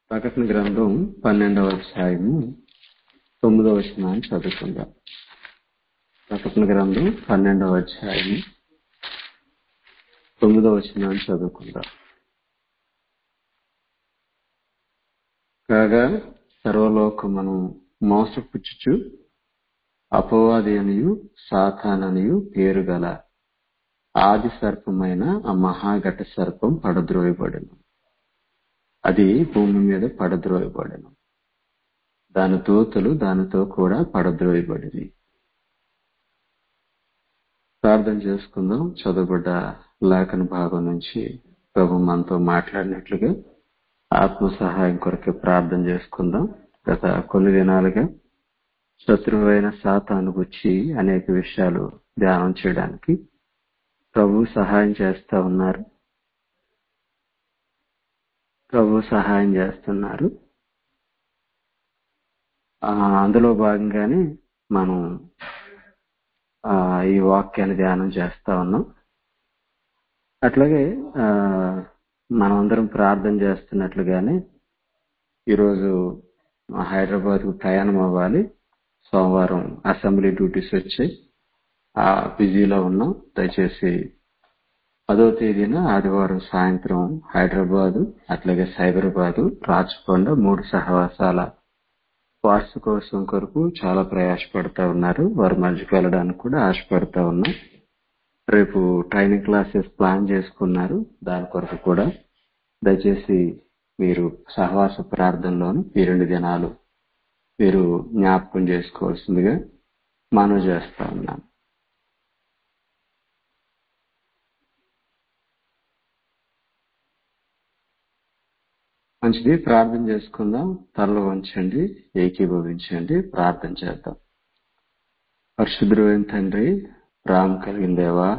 ప్రకటన గ్రంథం పన్నెండవ అధ్యాయము తొమ్మిదవ వచనాన్ని చదువుకుందాం ప్రకటన గ్రంథం పన్నెండవ అధ్యాయము తొమ్మిదవ వచనాన్ని చదువుకుందాం కాగా సర్వలోకమును మోసపుచ్చుచు అపవాది అనియు సాతాననియు పేరు గల ఆది సర్పమైన ఆ మహాఘట సర్పం పడద్రోయబడను అది భూమి మీద పడద్రోయబడను దాని దూతలు దానితో కూడా పడద్రోయబడింది ప్రార్థన చేసుకుందాం చదువుబడ్డ లేఖన భాగం నుంచి ప్రభు మనతో మాట్లాడినట్లుగా ఆత్మ సహాయం కొరకే ప్రార్థన చేసుకుందాం గత కొన్ని దినాలుగా శత్రువైన సాతాను గుచ్చి అనేక విషయాలు ధ్యానం చేయడానికి ప్రభు సహాయం చేస్తా ఉన్నారు ప్రభు సహాయం చేస్తున్నారు అందులో భాగంగానే మనం ఈ వాక్యాన్ని ధ్యానం చేస్తా ఉన్నాం అట్లాగే మనమందరం ప్రార్థన చేస్తున్నట్లుగానే ఈరోజు హైదరాబాద్కు ప్రయాణం అవ్వాలి సోమవారం అసెంబ్లీ డ్యూటీస్ వచ్చాయి ఆ బిజీలో ఉన్నాం దయచేసి పదో తేదీన ఆదివారం సాయంత్రం హైదరాబాదు అట్లాగే సైబరాబాదు రాచకొండ మూడు సహవాసాల వార్షికోత్సవం కొరకు చాలా ప్రయాసపడతా ఉన్నారు వారి మధ్యకి వెళ్ళడానికి కూడా ఆశపడతా ఉన్నాం రేపు ట్రైనింగ్ క్లాసెస్ ప్లాన్ చేసుకున్నారు దాని కొరకు కూడా దయచేసి మీరు సహవాస ప్రార్థనలోను ఈ రెండు దినాలు మీరు జ్ఞాపకం చేసుకోవాల్సిందిగా మనవి చేస్తా ఉన్నాను మంచిది ప్రార్థన చేసుకుందాం తలలో వంచండి ఏకీభవించండి ప్రార్థన చేద్దాం పరిశుద్ధుడైన తండ్రి రామ్ కలిగిన దేవా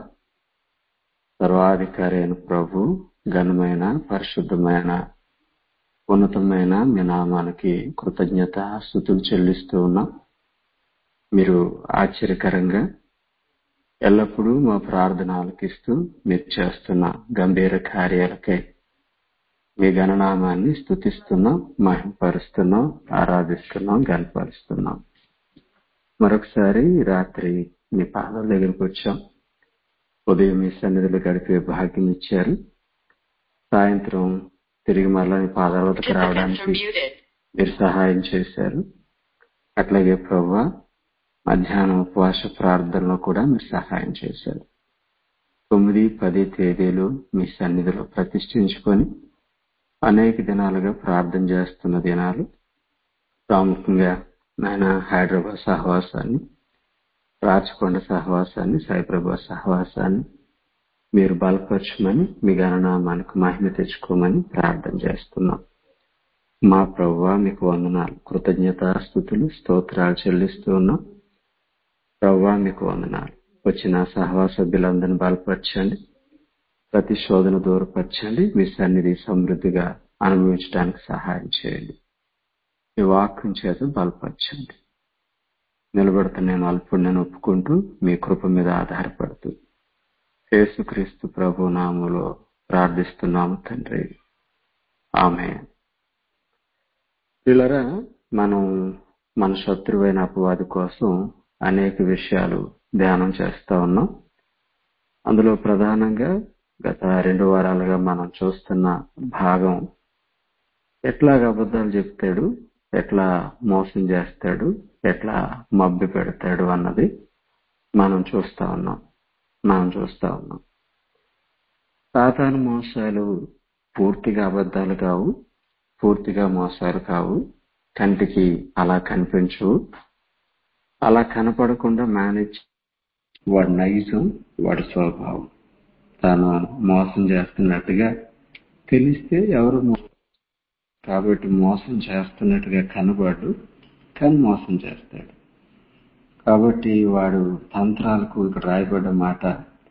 సర్వాధికారి అయిన ప్రభు ఘనమైన పరిశుద్ధమైన ఉన్నతమైన మీ నామానికి కృతజ్ఞత స్థుతులు చెల్లిస్తూ ఉన్నాం మీరు ఆశ్చర్యకరంగా ఎల్లప్పుడూ మా ప్రార్థన ఆలకిస్తూ మీరు చేస్తున్న గంభీర కార్యాలకై మీ గణనామాన్ని స్థుతిస్తున్నాం మహింపరుస్తున్నాం ఆరాధిస్తున్నాం గనపరుస్తున్నాం మరొకసారి రాత్రి మీ పాదాల దగ్గరికి వచ్చాం ఉదయం మీ సన్నిధిలో గడిపే భాగ్యం ఇచ్చారు సాయంత్రం తిరిగి మరలా మీ పాదాల వద్దకు రావడానికి మీరు సహాయం చేశారు అట్లాగే ప్రభు మధ్యాహ్నం ఉపవాస ప్రార్థనలో కూడా మీరు సహాయం చేశారు తొమ్మిది పది తేదీలు మీ సన్నిధిలో ప్రతిష్ఠించుకొని అనేక దినాలుగా ప్రార్థన చేస్తున్న దినాలు ప్రాముఖ్యంగా నాయన హైదరాబాద్ సహవాసాన్ని రాచకొండ సహవాసాన్ని సైప్రభా సహవాసాన్ని మీరు బలపరచమని మీ గణనామానికి మహిమ తెచ్చుకోమని ప్రార్థన చేస్తున్నాం మా ప్రవ్వ మీకు వందనాలు కృతజ్ఞతాస్థుతులు స్తోత్రాలు చెల్లిస్తూ ఉన్నాం ప్రవ్వా మీకు వందనాలు వచ్చిన సహవాస సభ్యులందరినీ బలపరచండి ప్రతి శోధన దూరపరచండి మీ సన్నిధి సమృద్ధిగా అనుభవించడానికి సహాయం చేయండి మీ వాక్యం చేత బలపరచండి నిలబడుతున్న నేను అల్పుడు నేను ఒప్పుకుంటూ మీ కృప మీద ఆధారపడుతూ యేసుక్రీస్తు ప్రభు నామంలో ప్రార్థిస్తున్నాము తండ్రి ఆమె పిల్లరా మనం మన శత్రువైన అపవాది కోసం అనేక విషయాలు ధ్యానం చేస్తా ఉన్నాం అందులో ప్రధానంగా గత రెండు వారాలుగా మనం చూస్తున్న భాగం ఎట్లాగ అబద్ధాలు చెప్తాడు ఎట్లా మోసం చేస్తాడు ఎట్లా మబ్బి పెడతాడు అన్నది మనం చూస్తా ఉన్నాం మనం చూస్తా ఉన్నాం సాధారణ మోసాలు పూర్తిగా అబద్ధాలు కావు పూర్తిగా మోసాలు కావు కంటికి అలా కనిపించవు అలా కనపడకుండా మేనేజ్ వాడి నైజం వాడి స్వభావం తాను మోసం చేస్తున్నట్టుగా తెలిస్తే ఎవరు కాబట్టి మోసం చేస్తున్నట్టుగా కనబడు కానీ మోసం చేస్తాడు కాబట్టి వాడు తంత్రాలకు ఇక్కడ రాయబడ్డ మాట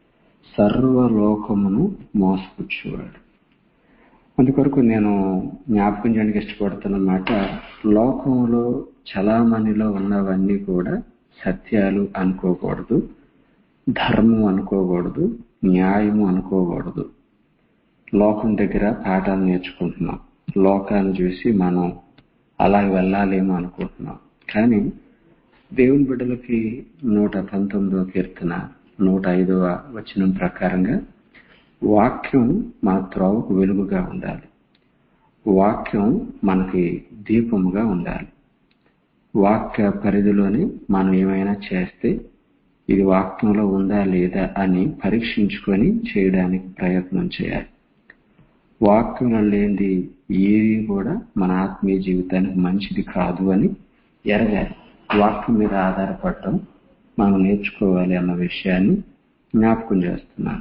సర్వలోకమును మోసపుచ్చేవాడు అందుకొరకు నేను జ్ఞాపకం చేయడానికి ఇష్టపడుతున్న మాట లోకంలో చలామణిలో ఉన్నవన్నీ కూడా సత్యాలు అనుకోకూడదు ధర్మం అనుకోకూడదు న్యాయము అనుకోకూడదు లోకం దగ్గర పాఠాలు నేర్చుకుంటున్నాం లోకాన్ని చూసి మనం అలా వెళ్ళాలేమో అనుకుంటున్నాం కానీ దేవుని బిడ్డలకి నూట పంతొమ్మిదవ కీర్తన నూట ఐదవ వచనం ప్రకారంగా వాక్యం మన త్రోవకు వెలుగుగా ఉండాలి వాక్యం మనకి దీపముగా ఉండాలి వాక్య పరిధిలోని మనం ఏమైనా చేస్తే ఇది వాక్యంలో ఉందా లేదా అని పరీక్షించుకొని చేయడానికి ప్రయత్నం చేయాలి వాక్యంలో లేనిది ఏది కూడా మన ఆత్మీయ జీవితానికి మంచిది కాదు అని ఎరగాలి వాక్యం మీద ఆధారపడటం మనం నేర్చుకోవాలి అన్న విషయాన్ని జ్ఞాపకం చేస్తున్నాను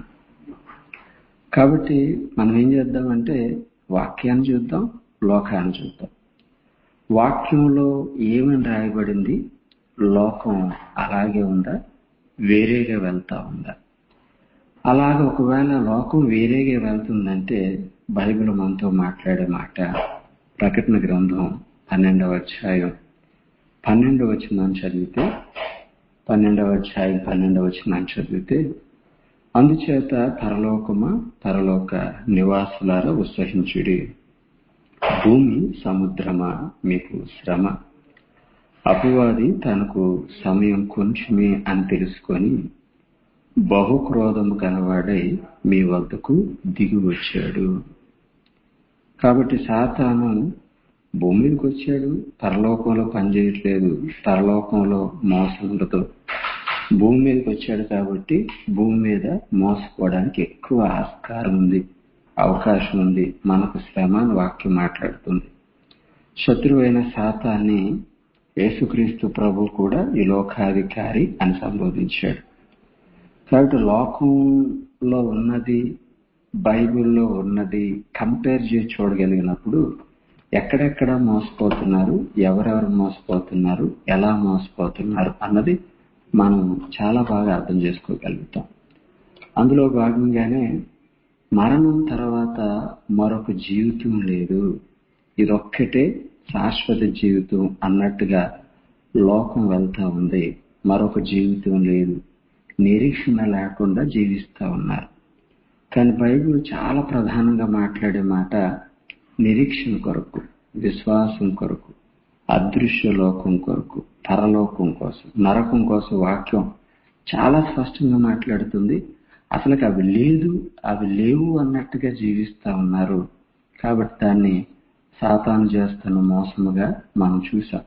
కాబట్టి మనం ఏం చేద్దామంటే వాక్యాన్ని చూద్దాం లోకాన్ని చూద్దాం వాక్యంలో ఏమని రాయబడింది లోకం అలాగే ఉందా వేరేగా వెళ్తా ఉందా అలాగ ఒకవేళ లోకం వేరేగా వెళ్తుందంటే బైబిల్ మనతో మాట్లాడే మాట ప్రకటన గ్రంథం పన్నెండవ అధ్యాయం పన్నెండవ వచ్చిందని చదివితే పన్నెండవ అధ్యాయం పన్నెండవ వచ్చిందని చదివితే అందుచేత పరలోకమా పరలోక నివాసులారా ఉత్సహించుడి భూమి సముద్రమా మీకు శ్రమ అపవాది తనకు సమయం కొంచెమే అని తెలుసుకొని బహుక్రోధము కలవాడై మీ వద్దకు దిగి వచ్చాడు కాబట్టి సాతాను భూమి మీదకి వచ్చాడు పరలోకంలో పనిచేయట్లేదు పరలోకంలో మోసం ఉండదు భూమి మీదకి వచ్చాడు కాబట్టి భూమి మీద మోసపోవడానికి ఎక్కువ ఆస్కారం ఉంది అవకాశం ఉంది మనకు శ్రమ అని వాక్యం మాట్లాడుతుంది శత్రువైన శాతాన్ని యేసుక్రీస్తు ప్రభు కూడా ఈ లోకాధికారి అని సంబోధించాడు కాబట్టి లోకంలో ఉన్నది బైబిల్లో ఉన్నది కంపేర్ చేసి చూడగలిగినప్పుడు ఎక్కడెక్కడ మోసపోతున్నారు ఎవరెవరు మోసపోతున్నారు ఎలా మోసపోతున్నారు అన్నది మనం చాలా బాగా అర్థం చేసుకోగలుగుతాం అందులో భాగంగానే మరణం తర్వాత మరొక జీవితం లేదు ఇదొక్కటే శాశ్వత జీవితం అన్నట్టుగా లోకం వెళ్తా ఉంది మరొక జీవితం లేదు నిరీక్షణ లేకుండా జీవిస్తా ఉన్నారు కానీ బైబిల్ చాలా ప్రధానంగా మాట్లాడే మాట నిరీక్షణ కొరకు విశ్వాసం కొరకు అదృశ్య లోకం కొరకు పరలోకం కోసం నరకం కోసం వాక్యం చాలా స్పష్టంగా మాట్లాడుతుంది అసలు అవి లేదు అవి లేవు అన్నట్టుగా జీవిస్తా ఉన్నారు కాబట్టి దాన్ని సాతాను చేస్తున్న మోసముగా మనం చూసాం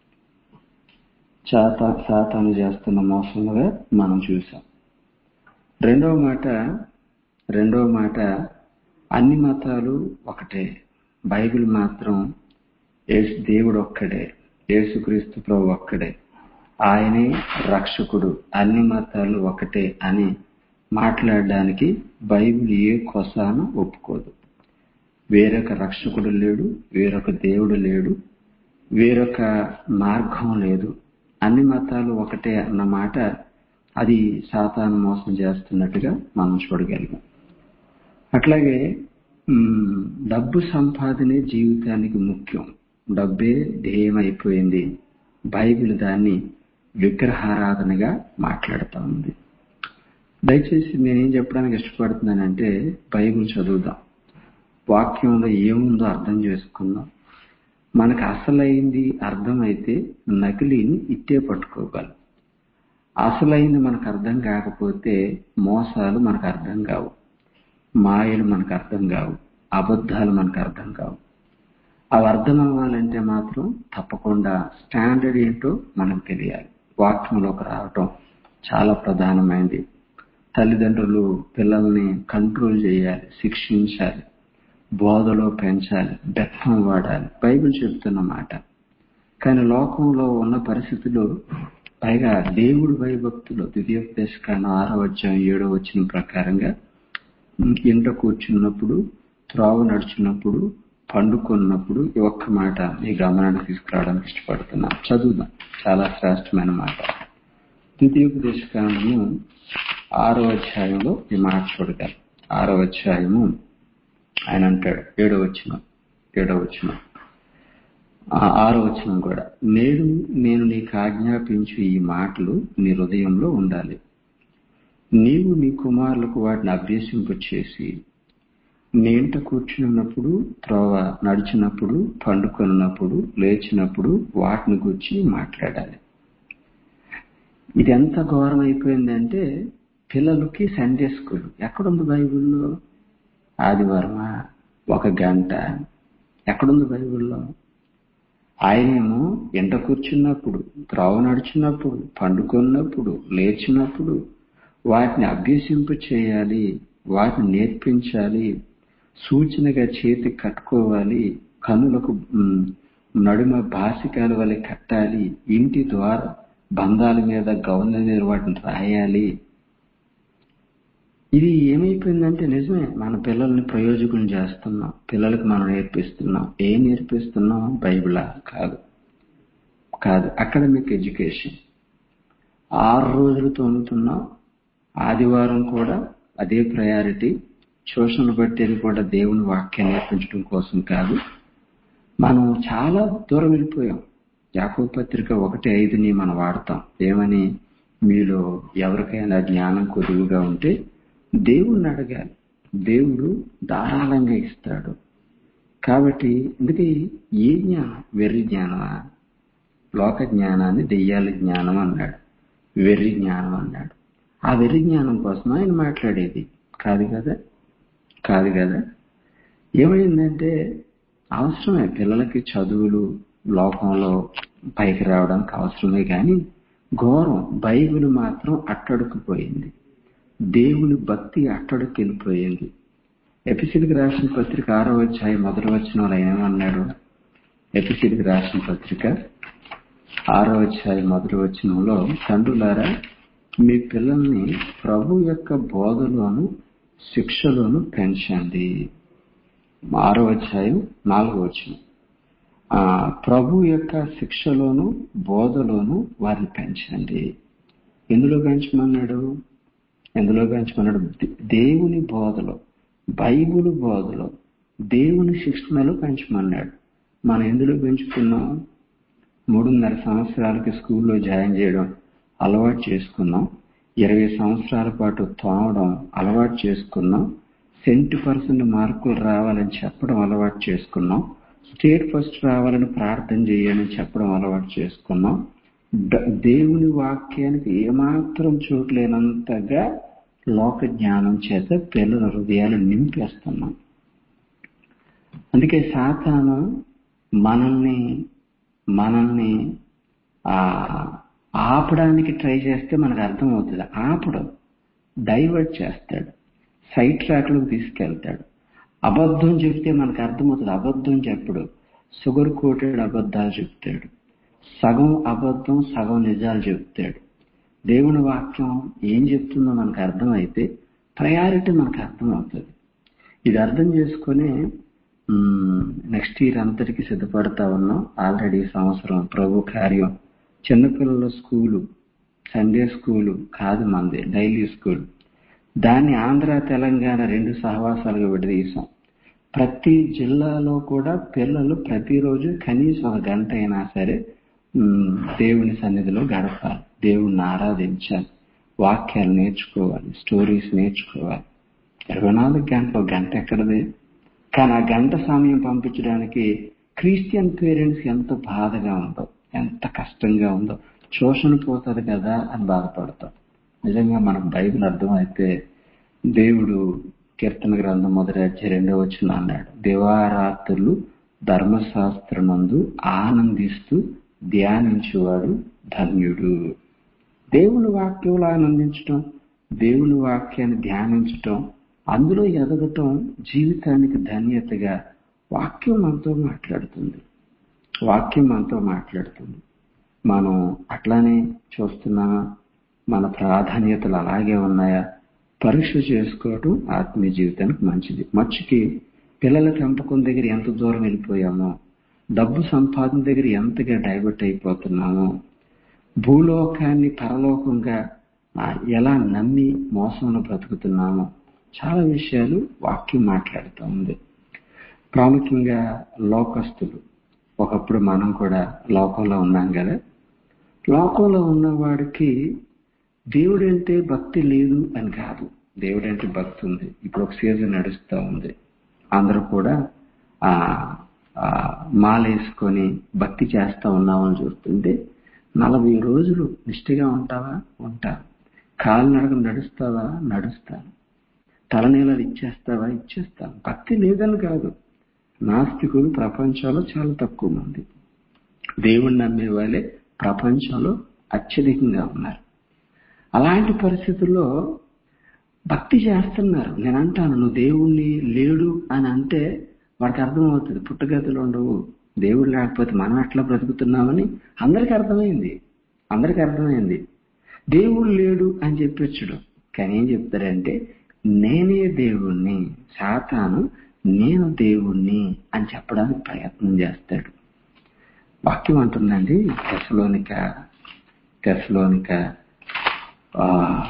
చాతా సాతాను చేస్తున్న మోసముగా మనం చూసాం రెండవ మాట రెండవ మాట అన్ని మతాలు ఒకటే బైబిల్ మాత్రం యేసు దేవుడు ఒక్కడే యేసుక్రీస్తు ప్రభు ఒక్కడే ఆయనే రక్షకుడు అన్ని మతాలు ఒకటే అని మాట్లాడడానికి బైబిల్ ఏ కొసాన ఒప్పుకోదు వేరొక రక్షకుడు లేడు వేరొక దేవుడు లేడు వేరొక మార్గం లేదు అన్ని మతాలు ఒకటే అన్న మాట అది సాతాను మోసం చేస్తున్నట్టుగా మనం చూడగలిగాం అట్లాగే ఉమ్, డబ్బు సంపాదనే జీవితానికి ముఖ్యం డబ్బే ధ్యేయం అయిపోయింది బైబిల్ దాన్ని విగ్రహారాధనగా మాట్లాడుతూ ఉంది దయచేసి నేనేం చెప్పడానికి ఇష్టపడుతున్నానంటే బైబిల్ చదువుదాం వాక్యంలో ఏముందో అర్థం చేసుకుందాం మనకు అసలైంది అర్థమైతే నకిలీని ఇట్టే పట్టుకోగలం అసలైంది మనకు అర్థం కాకపోతే మోసాలు మనకు అర్థం కావు మాయలు మనకు అర్థం కావు అబద్ధాలు మనకు అర్థం కావు అవి అర్థం అవ్వాలంటే మాత్రం తప్పకుండా స్టాండర్డ్ ఏంటో మనకు తెలియాలి వాక్యంలోకి రావటం చాలా ప్రధానమైంది తల్లిదండ్రులు పిల్లల్ని కంట్రోల్ చేయాలి శిక్షించాలి బోధలో పెంచాలి బెత్తం వాడాలి బైబిల్ చెప్తున్న మాట కానీ లోకంలో ఉన్న పరిస్థితులు పైగా దేవుడు భయభక్తులు ద్వితీయోపదేశకాండం ఆరో అధ్యాయం ఏడో వచ్చిన ప్రకారంగా ఇంట కూర్చున్నప్పుడు త్రోవ నడుచున్నప్పుడు పండుకున్నప్పుడు ఈ ఒక్క మాట మీ గమనానికి తీసుకురావడానికి ఇష్టపడుతున్నాను చదువుదాం చాలా శ్రేష్టమైన మాట ద్వితీయోపదేశకాండము ఆరో అధ్యాయంలో ఈ మాట చూడగలరు ఆరో అధ్యాయము ఆయన అంటాడు ఏడో వచ్చిన ఏడో వచ్చిన ఆరో వచనం కూడా నేడు నేను నీకు ఆజ్ఞాపించు ఈ మాటలు నీ హృదయంలో ఉండాలి నీవు నీ కుమారులకు వాటిని అభ్యసింప చేసి నేంట కూర్చున్నప్పుడు త్రోవ నడిచినప్పుడు పండుకొన్నప్పుడు లేచినప్పుడు వాటిని గురించి మాట్లాడాలి ఇది ఎంత ఘోరం అయిపోయిందంటే పిల్లలకి సండే స్కూల్ ఎక్కడుంది బైబిల్లో ఆదివారమా ఒక గంట ఎక్కడుంది బైబిల్లో ఆయనేమో ఎంట కూర్చున్నప్పుడు త్రోవ నడిచినప్పుడు పండుకున్నప్పుడు లేచినప్పుడు వాటిని అభ్యసింప చేయాలి వాటిని నేర్పించాలి సూచనగా చేతి కట్టుకోవాలి కనులకు నడుమ బాసికాల వల్ల కట్టాలి ఇంటి ద్వారా బంధాల మీద గౌన్ల మీద వాటిని రాయాలి ఇది ఏమైపోయిందంటే నిజమే మన పిల్లల్ని ప్రయోజకులు చేస్తున్నాం పిల్లలకి మనం నేర్పిస్తున్నాం ఏం నేర్పిస్తున్నాం బైబిలా కాదు కాదు అకాడమిక్ ఎడ్యుకేషన్ ఆరు రోజులు తోముతున్నాం ఆదివారం కూడా అదే ప్రయారిటీ ట్యూషన్ బట్టేది కూడా దేవుని వాక్యం నేర్పించడం కోసం కాదు మనం చాలా దూరం వెళ్ళిపోయాం యాకో పత్రిక ఒకటి ఐదుని మనం వాడతాం ఏమని మీలో ఎవరికైనా జ్ఞానం కొద్దుగా ఉంటే దేవుణ్ణి అడగాలి దేవుడు ధారాళంగా ఇస్తాడు కాబట్టి ఇందుకే ఏ జ్ఞానం వెర్రి జ్ఞానమా లోక జ్ఞానాన్ని దెయ్యాల జ్ఞానం అన్నాడు వెర్రి జ్ఞానం అన్నాడు ఆ వెర్రి జ్ఞానం కోసం ఆయన మాట్లాడేది కాదు కదా కాదు కదా ఏమైందంటే అవసరమే పిల్లలకి చదువులు లోకంలో పైకి రావడానికి అవసరమే కానీ ఘోరం బైబిల్ మాత్రం అట్టడుకుపోయింది దేవుని భక్తి అట్టడుకు వెళ్ళిపోయింది ఎపిసిడికి రాసిన పత్రిక ఆరో అధ్యాయం మొదటి వచ్చిన వాళ్ళు ఏమన్నాడు ఎపిసిడికి రాసిన పత్రిక ఆరో అధ్యాయం మొదటి వచనంలో తండ్రులారా మీ పిల్లల్ని ప్రభు యొక్క బోధలోను శిక్షలోను పెంచండి ఆరో అధ్యాయం నాలుగో వచనం ప్రభు యొక్క శిక్షలోను బోధలోను వారిని పెంచండి ఎందులో పెంచమన్నాడు ఎందులో పెంచమన్నాడు దేవుని బోధలో బైబుల్ బోధలో దేవుని శిక్షణలో పెంచమన్నాడు మనం ఎందులో పెంచుకున్నాం మూడున్నర సంవత్సరాలకి స్కూల్లో జాయిన్ చేయడం అలవాటు చేసుకున్నాం ఇరవై సంవత్సరాల పాటు తోమడం అలవాటు చేసుకున్నాం సెంట్ పర్సెంట్ మార్కులు రావాలని చెప్పడం అలవాటు చేసుకున్నాం స్టేట్ ఫస్ట్ రావాలని ప్రార్థన చేయాలని చెప్పడం అలవాటు చేసుకున్నాం దేవుని వాక్యానికి ఏమాత్రం చోట్లేనంతగా లోక జ్ఞానం చేత పిల్లల హృదయాలు నింపేస్తున్నాం అందుకే సాతాను మనల్ని మనల్ని ఆపడానికి ట్రై చేస్తే మనకు అర్థమవుతుంది ఆపడం డైవర్ట్ చేస్తాడు సైట్ ట్రాక్లోకి తీసుకెళ్తాడు అబద్ధం చెప్తే మనకు అర్థమవుతుంది అబద్ధం చెప్పడు షుగర్ కోటెడ్ అబద్ధాలు చెప్తాడు సగం అబద్ధం సగం నిజాలు చెప్తాడు దేవుని వాక్యం ఏం చెప్తుందో మనకు అర్థమైతే ప్రయారిటీ మనకు అర్థమవుతుంది ఇది అర్థం చేసుకుని నెక్స్ట్ ఇయర్ అంతటికి సిద్ధపడతా ఉన్నాం ఆల్రెడీ సంవత్సరం ప్రభు కార్యం చిన్నపిల్లల స్కూలు సండే స్కూలు కాదు మంది డైలీ స్కూల్ దాన్ని ఆంధ్ర తెలంగాణ రెండు సహవాసాలుగా విడదీశాం ప్రతి జిల్లాలో కూడా పిల్లలు ప్రతిరోజు కనీసం ఒక గంట అయినా సరే దేవుని సన్నిధిలో గడపాలి దేవుణ్ణి ఆరాధించాలి వాక్యాలు నేర్చుకోవాలి స్టోరీస్ నేర్చుకోవాలి ఇరవై నాలుగు గంటలు గంట ఎక్కడది కానీ ఆ గంట సమయం పంపించడానికి క్రిస్టియన్ పేరెంట్స్ ఎంత బాధగా ఉందో ఎంత కష్టంగా ఉందో శోషణ పోతుంది కదా అని బాధపడతాం నిజంగా మనకు బైబిల్ అర్థమైతే దేవుడు కీర్తన గ్రంథం మొదటి అధ్యాయ రెండో వచ్చిన అన్నాడు దివారాత్రులు ధర్మశాస్త్రనందు ఆనందిస్తూ ధ్యానించేవాడు ధన్యుడు దేవుని వాక్యంలో ఆనందించటం దేవుని వాక్యాన్ని ధ్యానించటం అందులో ఎదగటం జీవితానికి ధన్యతగా వాక్యం మనతో మాట్లాడుతుంది వాక్యం మనతో మాట్లాడుతుంది మనం అట్లానే చూస్తున్నామా మన ప్రాధాన్యతలు అలాగే ఉన్నాయా పరీక్ష చేసుకోవటం ఆత్మీయ జీవితానికి మంచిది మచ్చుకి పిల్లల పెంపకం దగ్గర ఎంత దూరం వెళ్ళిపోయామో డబ్బు సంపాదన దగ్గర ఎంతగా డైవర్ట్ అయిపోతున్నామో భూలోకాన్ని పరలోకంగా ఎలా నమ్మి మోసంలో బ్రతుకుతున్నామో చాలా విషయాలు వాక్యం మాట్లాడుతూ ఉంది ప్రాముఖ్యంగా లోకస్తులు ఒకప్పుడు మనం కూడా లోకంలో ఉన్నాం కదా లోకంలో ఉన్నవాడికి దేవుడంటే భక్తి లేదు అని కాదు దేవుడంటే భక్తి ఉంది ఇప్పుడు ఒక సీజన్ నడుస్తూ ఉంది అందరూ కూడా ఆ ఆ, మాలేసుకొని భక్తి చేస్తా ఉన్నామని చూస్తుంటే నలభై రోజులు నిష్ఠగా ఉంటావా ఉంటా కాలు నడక నడుస్తావా నడుస్తాను తలనీలాలు ఇచ్చేస్తావా ఇచ్చేస్తాను భక్తి లేదని కాదు నాస్తికులు ప్రపంచంలో చాలా తక్కువ మంది దేవుణ్ణి నమ్మే వాళ్ళే ప్రపంచంలో అత్యధికంగా ఉన్నారు అలాంటి పరిస్థితుల్లో భక్తి చేస్తున్నారు నేను అంటాను నువ్వు దేవుణ్ణి లేడు అని అంటే వాడికి అర్థమవుతుంది పుట్టగతులు ఉండవు దేవుడు లేకపోతే మనం ఎట్లా బ్రతుకుతున్నామని అందరికి అర్థమైంది అందరికి అర్థమైంది దేవుడు లేడు అని చెప్పొచ్చుడు కానీ ఏం చెప్తారంటే నేనే దేవుణ్ణి సాతాను నేను దేవుణ్ణి అని చెప్పడానికి ప్రయత్నం చేస్తాడు వాక్యం అంటుందండి తెసలోనిక తెసలోనిక ఆ,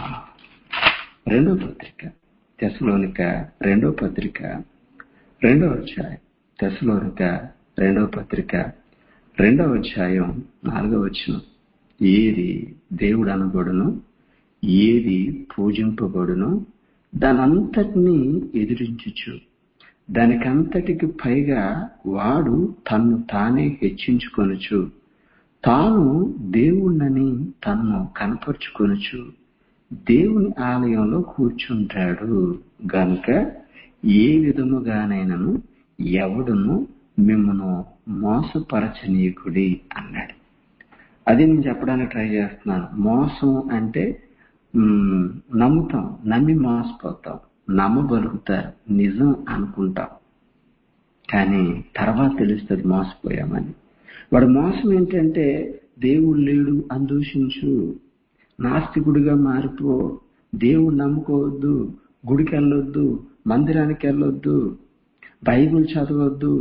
రెండో పత్రిక తెసలోనిక రెండో పత్రిక రెండో అధ్యాయం తెసలోనిక రెండో పత్రిక రెండో అధ్యాయం నాలుగో వచనం ఏది దేవుడు అనబడును ఏది పూజింపబడును దానంతటినీ ఎదిరించుచు దానికంతటికి పైగా వాడు తన్ను తానే హెచ్చించుకొనుచు తాను దేవుణ్ణని తన్ను కనపరుచుకొనుచు దేవుని ఆలయంలో కూర్చుంటాడు గనుక ఏ విధముగానైనను ఎవడును మిమ్మను మోసపరచనీయకుడి అన్నాడు అది నేను చెప్పడానికి ట్రై చేస్తున్నాను మోసం అంటే మ్, నమ్ముతాం నమ్మి మోసపోతాం నమ్మబలుగుతారు నిజం అనుకుంటాం కానీ తర్వాత తెలుస్తుంది మోసపోయామని వాడు మోసం ఏంటంటే దేవుడు లేడు అని దూషించు నాస్తికుడిగా మారిపో దేవుడు నమ్ముకోవద్దు గుడికి వెళ్ళొద్దు మందిరానికి వెళ్ళొద్దు బైబిల్ చదవద్దు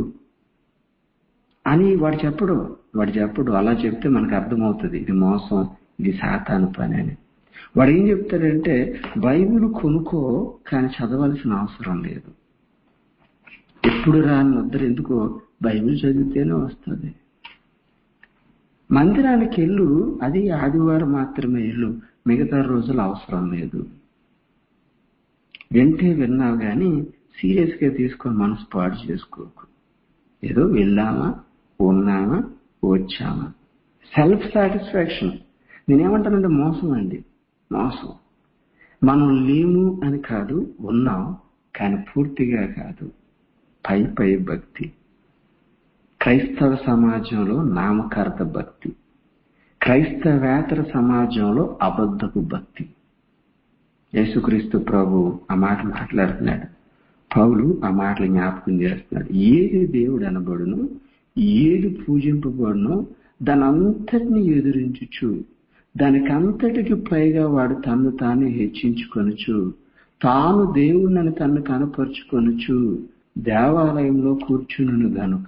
అని వాడు చెప్పడు వాడు చెప్పడు అలా చెప్తే మనకు అర్థమవుతుంది ఇది మోసం ఇది సాతాను పని అని వాడు ఏం చెప్తాడంటే బైబిల్ కొనుక్కో కానీ చదవాల్సిన అవసరం లేదు ఎప్పుడు రాని ముద్ర ఎందుకో బైబిల్ చదివితేనే వస్తుంది మందిరానికి వెళ్ళు అది ఆదివారం మాత్రమే వెళ్ళు మిగతా రోజులు అవసరం లేదు వింటే విన్నావు కానీ సీరియస్ గా తీసుకొని మనసు పాడు చేసుకోకు ఏదో వెళ్ళామా ఉన్నామా వచ్చామా సెల్ఫ్ సాటిస్ఫాక్షన్ నేనేమంటానంటే మోసం అండి మోసం మనం లేము అని కాదు ఉన్నాం కానీ పూర్తిగా కాదు పై పై భక్తి క్రైస్తవ సమాజంలో నామకార్థ భక్తి క్రైస్తవేతర సమాజంలో అబద్ధపు భక్తి యేసుక్రీస్తు ప్రభు ఆ మాట మాట్లాడుతున్నాడు పౌలు ఆ మాటలు జ్ఞాపకం చేస్తున్నాడు ఏది దేవుడు అనబడును ఏది పూజింపబడునో దాని అంతటిని ఎదురించుచు దానికంతటికి పైగా వాడు తన్ను తానే హెచ్చించుకొనుచు తాను దేవుణ్ణని తన్ను కనపరుచుకొనుచు దేవాలయంలో కూర్చునును గనుక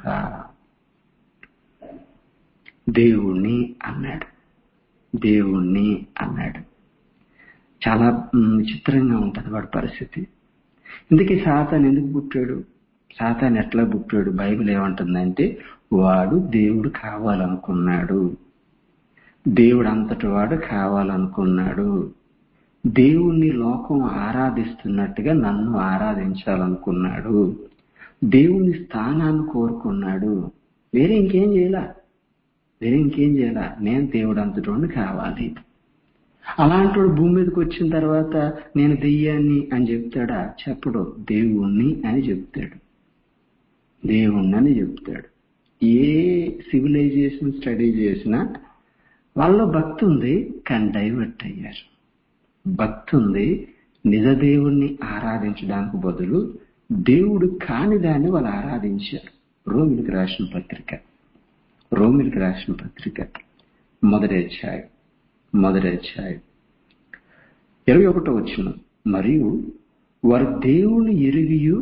దేవుణ్ణి అన్నాడు దేవుణ్ణి అన్నాడు చాలా మ్, విచిత్రంగా ఉంటుంది వాడి పరిస్థితి ఇందుకే సాతాన్ ఎందుకు పుట్టాడు సాతాన్ ఎట్లా పుట్టాడు బైబిల్ ఏమంటుందంటే వాడు దేవుడు కావాలనుకున్నాడు దేవుడు అంతటి వాడు కావాలనుకున్నాడు దేవుణ్ణి లోకం ఆరాధిస్తున్నట్టుగా నన్ను ఆరాధించాలనుకున్నాడు దేవుని స్థానాన్ని కోరుకున్నాడు వేరే ఇంకేం చేయాల వేరే ఇంకేం చేయాల నేను దేవుడు అంతటోడిని కావాలి అలాంటి వాడు భూమి మీదకి వచ్చిన తర్వాత నేను దెయ్యాన్ని అని చెప్తాడా చెప్పడు దేవుణ్ణి అని చెప్తాడు దేవుణ్ణి అని చెప్తాడు ఏ సివిలైజేషన్ స్టడీ చేసినా వాళ్ళలో భక్తి ఉంది కానీ డైవర్ట్ అయ్యారు భక్తి ఉంది నిజ దేవుణ్ణి ఆరాధించడానికి బదులు దేవుడు కాని దాన్ని వాళ్ళు ఆరాధించారు రోమిలికి రాసిన పత్రిక రోమిలికి రాసిన పత్రిక మొదటి అధ్యాయం మొదటి అధ్యాయం ఇరవై ఒకటో వచ్చిన మరియు వారు దేవుని ఎరిగియు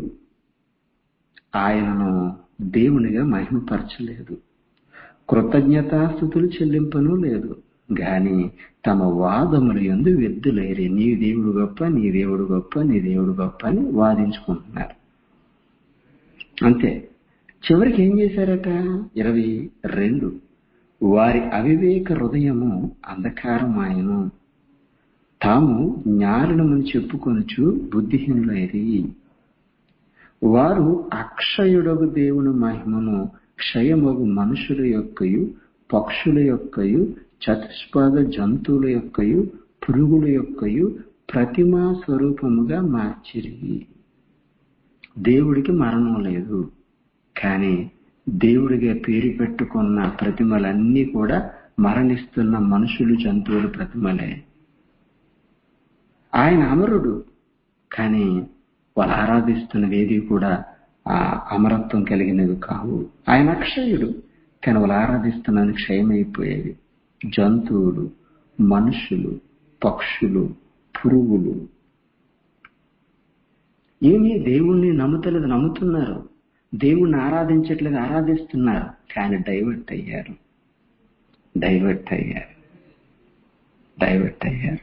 ఆయనను దేవునిగా మహిమపరచలేదు కృతజ్ఞతాస్థుతులు చెల్లింపను లేదు గాని తమ వాదములు ఎందు వెద్దులేరి నీ దేవుడు గొప్ప నీ దేవుడు గొప్ప నీ దేవుడు గొప్ప అని వాదించుకుంటున్నారు అంతే చివరికి ఏం చేశారట ఇరవై రెండు వారి అవివేక హృదయము అంధకారమాయను తాము జ్ఞానులమని చెప్పుకొనుచు బుద్ధిహీనులైరి వారు అక్షయుడగు దేవుని మహిమను క్షయమగు మనుషుల యొక్కయు పక్షుల యొక్కయు చతుష్పాద జంతువుల యొక్కయు పురుగుల యొక్కయు ప్రతిమా స్వరూపముగా మార్చిరి దేవుడికి మరణం లేదు కానీ దేవుడిగా పేరు పెట్టుకున్న ప్రతిమలన్నీ కూడా మరణిస్తున్న మనుషులు జంతువుల ప్రతిమలే ఆయన అమరుడు కానీ వాళ్ళు ఆరాధిస్తున్నది ఏది కూడా ఆ అమరత్వం కలిగినవి కావు ఆయన అక్షయుడు కానీ వాళ్ళు ఆరాధిస్తున్నది క్షయమైపోయేవి జంతువులు మనుషులు పక్షులు పురుగులు ఏమి దేవుణ్ణి నమ్ముతలేదు నమ్ముతున్నారు దేవుణ్ణి ఆరాధించట్లేదు ఆరాధిస్తున్నారు కానీ డైవర్ట్ అయ్యారు డైవర్ట్ అయ్యారు డైవర్ట్ అయ్యారు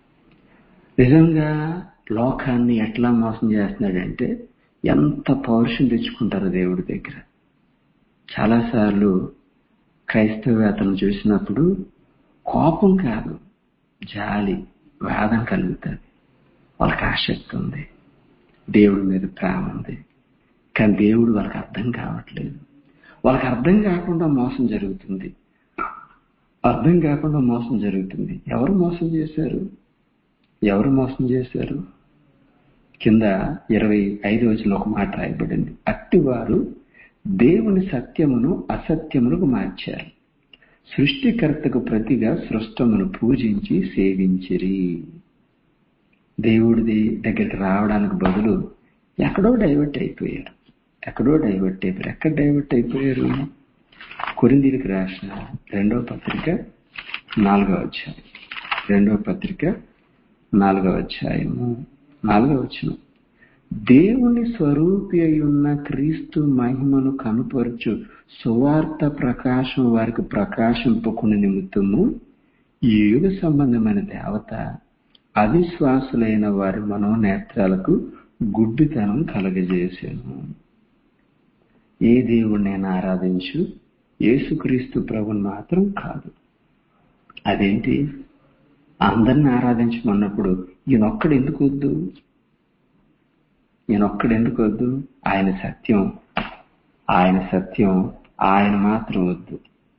నిజంగా లోకాన్ని ఎట్లా మోసం చేస్తున్నాడంటే ఎంత పౌరుషం తెచ్చుకుంటారు దేవుడి దగ్గర చాలాసార్లు క్రైస్తవేతను చూసినప్పుడు కోపం కాదు జాలి వేదన కలుగుతుంది వాళ్ళకి ఆసక్తి ఉంది దేవుడి మీద ప్రేమ ఉంది కానీ దేవుడు వాళ్ళకి అర్థం కావట్లేదు వాళ్ళకి అర్థం కాకుండా మోసం జరుగుతుంది అర్థం కాకుండా మోసం జరుగుతుంది ఎవరు మోసం చేశారు ఎవరు మోసం చేశారు కింద ఇరవై ఐదు వచ్చిన ఒక మాట రాయబడింది అట్టివారు దేవుని సత్యమును అసత్యమునకు మార్చారు సృష్టికర్తకు ప్రతిగా సృష్టమును పూజించి సేవించిరి దేవుడిది దగ్గరికి రావడానికి బదులు ఎక్కడో డైవర్ట్ అయిపోయారు ఎక్కడో డైవర్ట్ అయిపోయారు ఎక్కడ డైవర్ట్ అయిపోయారు కొరిందీలకు రాసిన రెండవ పత్రిక నాలుగవ అధ్యాయం రెండవ పత్రిక నాలుగవ అధ్యాయము నాలుగవ వచ్చిన దేవుని స్వరూపి ఉన్న క్రీస్తు మహిమను కనుపరచు సువార్త ప్రకాశం వారికి ప్రకాశింపకుని నిమిత్తము ఈ యుగ సంబంధమైన దేవత అవిశ్వాసులైన వారి మనోనేత్రాలకు గుడ్డితనం కలగజేసాను ఏ దేవుడు నేను ఆరాధించు యేసుక్రీస్తు ప్రభుని మాత్రం కాదు అదేంటి అందరిని ఆరాధించమన్నప్పుడు ఈయనొక్కడు ఎందుకు వద్దు ఈయనొక్కడు ఎందుకు వద్దు ఆయన సత్యం ఆయన సత్యం ఆయన మాత్రం వద్దు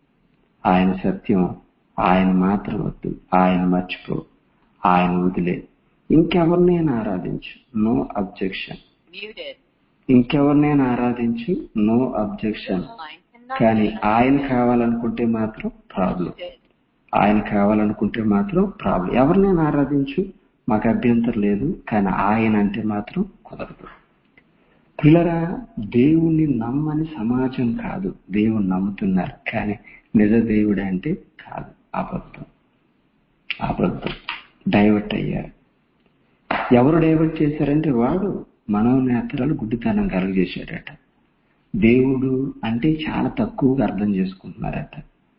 ఆయన సత్యం ఆయన మాత్రం వద్దు ఆయన మర్చిపో ఆయన వదిలే ఇంకెవరినైనా ఆరాధించు నో అబ్జెక్షన్ Muted. ఇంకెవరినైనా ఆరాధించు నో అబ్జెక్షన్ Line cannot కానీ be ఆయన కావాలనుకుంటే మాత్రం ప్రాబ్లం muted. ఆయన కావాలనుకుంటే మాత్రం ప్రాబ్లం ఎవరినైనా ఆరాధించు మాకు అభ్యంతరం లేదు కానీ ఆయన అంటే మాత్రం కుదరదు పిల్లరా దేవుణ్ణి నమ్మని సమాజం కాదు దేవుణ్ణి నమ్ముతున్నారు కానీ నిజ దేవుడు అంటే కాదు అబద్ధం అబద్ధం డైవర్ట్ అయ్యారు ఎవరు డైవర్ట్ చేశారంటే వాడు మనోనేతరాలు గుడ్డితనం కలుగజేశాడట దేవుడు అంటే చాలా తక్కువగా అర్థం చేసుకుంటున్నారట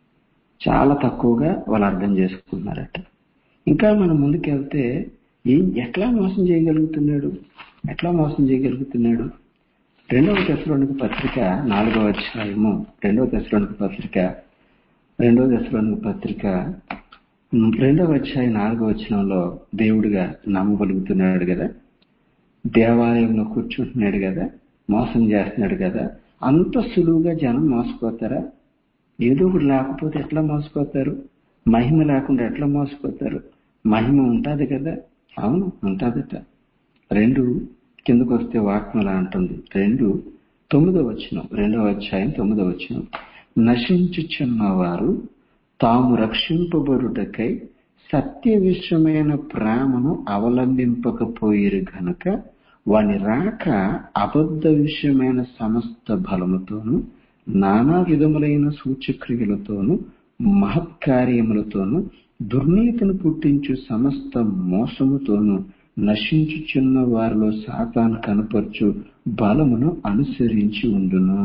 చాలా తక్కువగా వాళ్ళు అర్థం చేసుకుంటున్నారట ఇంకా మనం ముందుకెళ్తే ఏం ఎట్లా మోసం చేయగలుగుతున్నాడు ఎట్లా మోసం చేయగలుగుతున్నాడు రెండవ దశలోనికి పత్రిక నాలుగవ అధ్యాయము రెండవ దశలోనికి పత్రిక రెండవ దశలోనికి పత్రిక ఉమ్, రెండవ అధ్యాయం నాలుగవ వచనంలో దేవుడిగా నమ్మగలుగుతున్నాడు కదా దేవాలయంలో కూర్చుంటున్నాడు కదా మోసం చేస్తున్నాడు కదా అంత సులువుగా జనం మోసపోతారా ఏదో ఒకటి లేకపోతే ఎట్లా మోసపోతారు మహిమ లేకుండా ఎట్లా మోసపోతారు మహిమ ఉంటుంది కదా అవును ఉంటుందట రెండు కిందకు వస్తే వాక్మలా అంటుంది రెండు తొమ్మిదో వచ్చిన రెండవ అధ్యాయం తొమ్మిదో వచ్చిన నశించుచున్నవారు తాము రక్షింపబడుటకై సత్య విషయమైన ప్రేమను అవలంబింపకపోయిరు గనుక వాని రాక అబద్ధ విషయమైన సమస్త బలముతోను నానా విధములైన సూచక్రియలతోను మహత్కార్యములతోను దుర్నీతిని పుట్టించు సమస్త మోసముతోను నశించుచున్న వారిలో సాతాను కనపరచు బలమును అనుసరించి ఉండును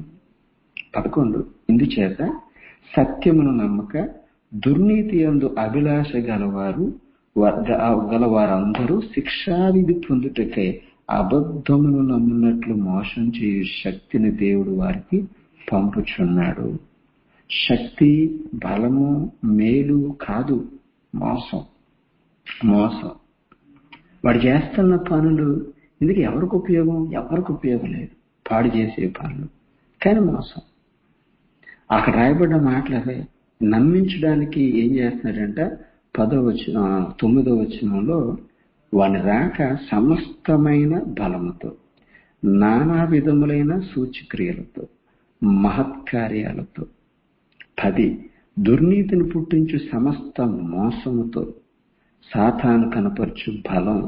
పదకొండు ఇందుచేత సత్యమును నమ్మక దుర్నీతి యందు అభిలాష గలవారు వ- గ- గలవారందరూ శిక్షావిధి పొందుటకై అబద్ధమును నమ్మినట్లు మోసం చేయు శక్తిని దేవుడు వారికి పంపుచున్నాడు శక్తి బలము మేలు కాదు మోసం మోసం వాడు చేస్తున్న పనులు ఇందుకు ఎవరికి ఉపయోగం ఎవరికి ఉపయోగం లేదు పాడు చేసే పనులు కానీ మోసం అక్కడ రాయబడ్డ మాటలవే నమ్మించడానికి ఏం చేస్తున్నాడంట పదో వచ్చిన తొమ్మిదో వచనంలో వాని రాక సమస్తమైన బలముతో నానా విధములైన సూచక్రియలతో మహత్కార్యాలతో పది దుర్నీతిని పుట్టించు సమస్త మోసముతో సాతాను కనపరచు బలం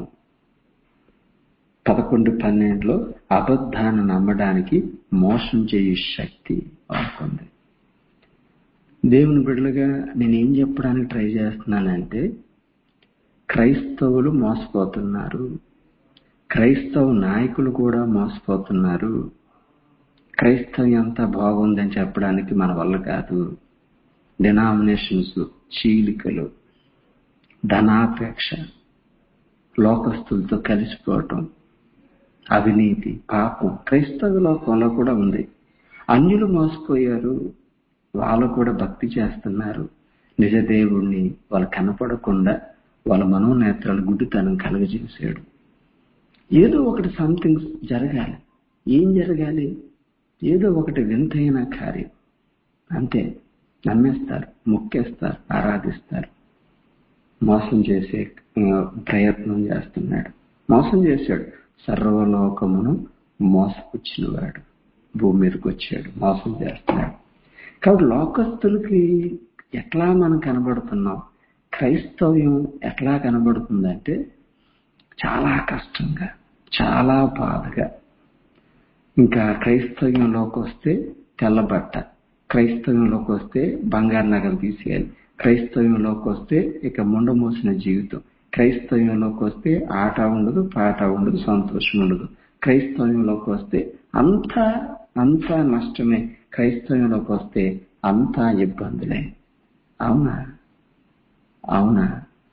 పదకొండు పన్నెండులో అబద్ధాన్ని నమ్మడానికి మోసం చేయు శక్తి వాడుకుంది దేవుని బిడ్డలుగా నేనేం చెప్పడానికి ట్రై చేస్తున్నానంటే క్రైస్తవులు మోసపోతున్నారు క్రైస్తవ నాయకులు కూడా మోసపోతున్నారు క్రైస్తవ్యం అంతా బాగుందని చెప్పడానికి మన వల్ల కాదు డినామినేషన్స్ చీలికలు ధనాపేక్ష లోకస్తులతో కలిసిపోవటం అవినీతి పాపం క్రైస్తవ లోకంలో కూడా ఉంది అన్యులు మోసపోయారు వాళ్ళు కూడా భక్తి చేస్తున్నారు నిజ దేవుణ్ణి వాళ్ళు కనపడకుండా వాళ్ళ మనోనేత్రాలు గుడ్డితనం కలుగజేశాడు ఏదో ఒకటి సంథింగ్ జరగాలి ఏం జరగాలి ఏదో ఒకటి వింతైన కార్యం అంతే నమ్మేస్తారు మొక్కేస్తారు ఆరాధిస్తారు మోసం చేసే ప్రయత్నం చేస్తున్నాడు మోసం చేశాడు సర్వలోకమును మోసపుచ్చినవాడు భూమి మీదకి వచ్చాడు మోసం చేస్తున్నాడు కాబట్టి లోకస్తులకి ఎట్లా మనం కనబడుతున్నాం క్రైస్తవ్యం ఎట్లా కనబడుతుందంటే చాలా కష్టంగా చాలా బాధగా ఇంకా క్రైస్తవ్యంలోకి వస్తే తెల్లబట్ట క్రైస్తవ్యంలోకి వస్తే బంగారు నగలు తీసేయాలి క్రైస్తవ్యంలోకి వస్తే ఇక ముండమోసిన జీవితం క్రైస్తవ్యంలోకి వస్తే ఆట ఉండదు పాట ఉండదు సంతోషం ఉండదు క్రైస్తవ్యంలోకి వస్తే అంతా అంతా నష్టమే క్రైస్తవ్యంలోకి వస్తే అంతా ఇబ్బందులే అవునా అవునా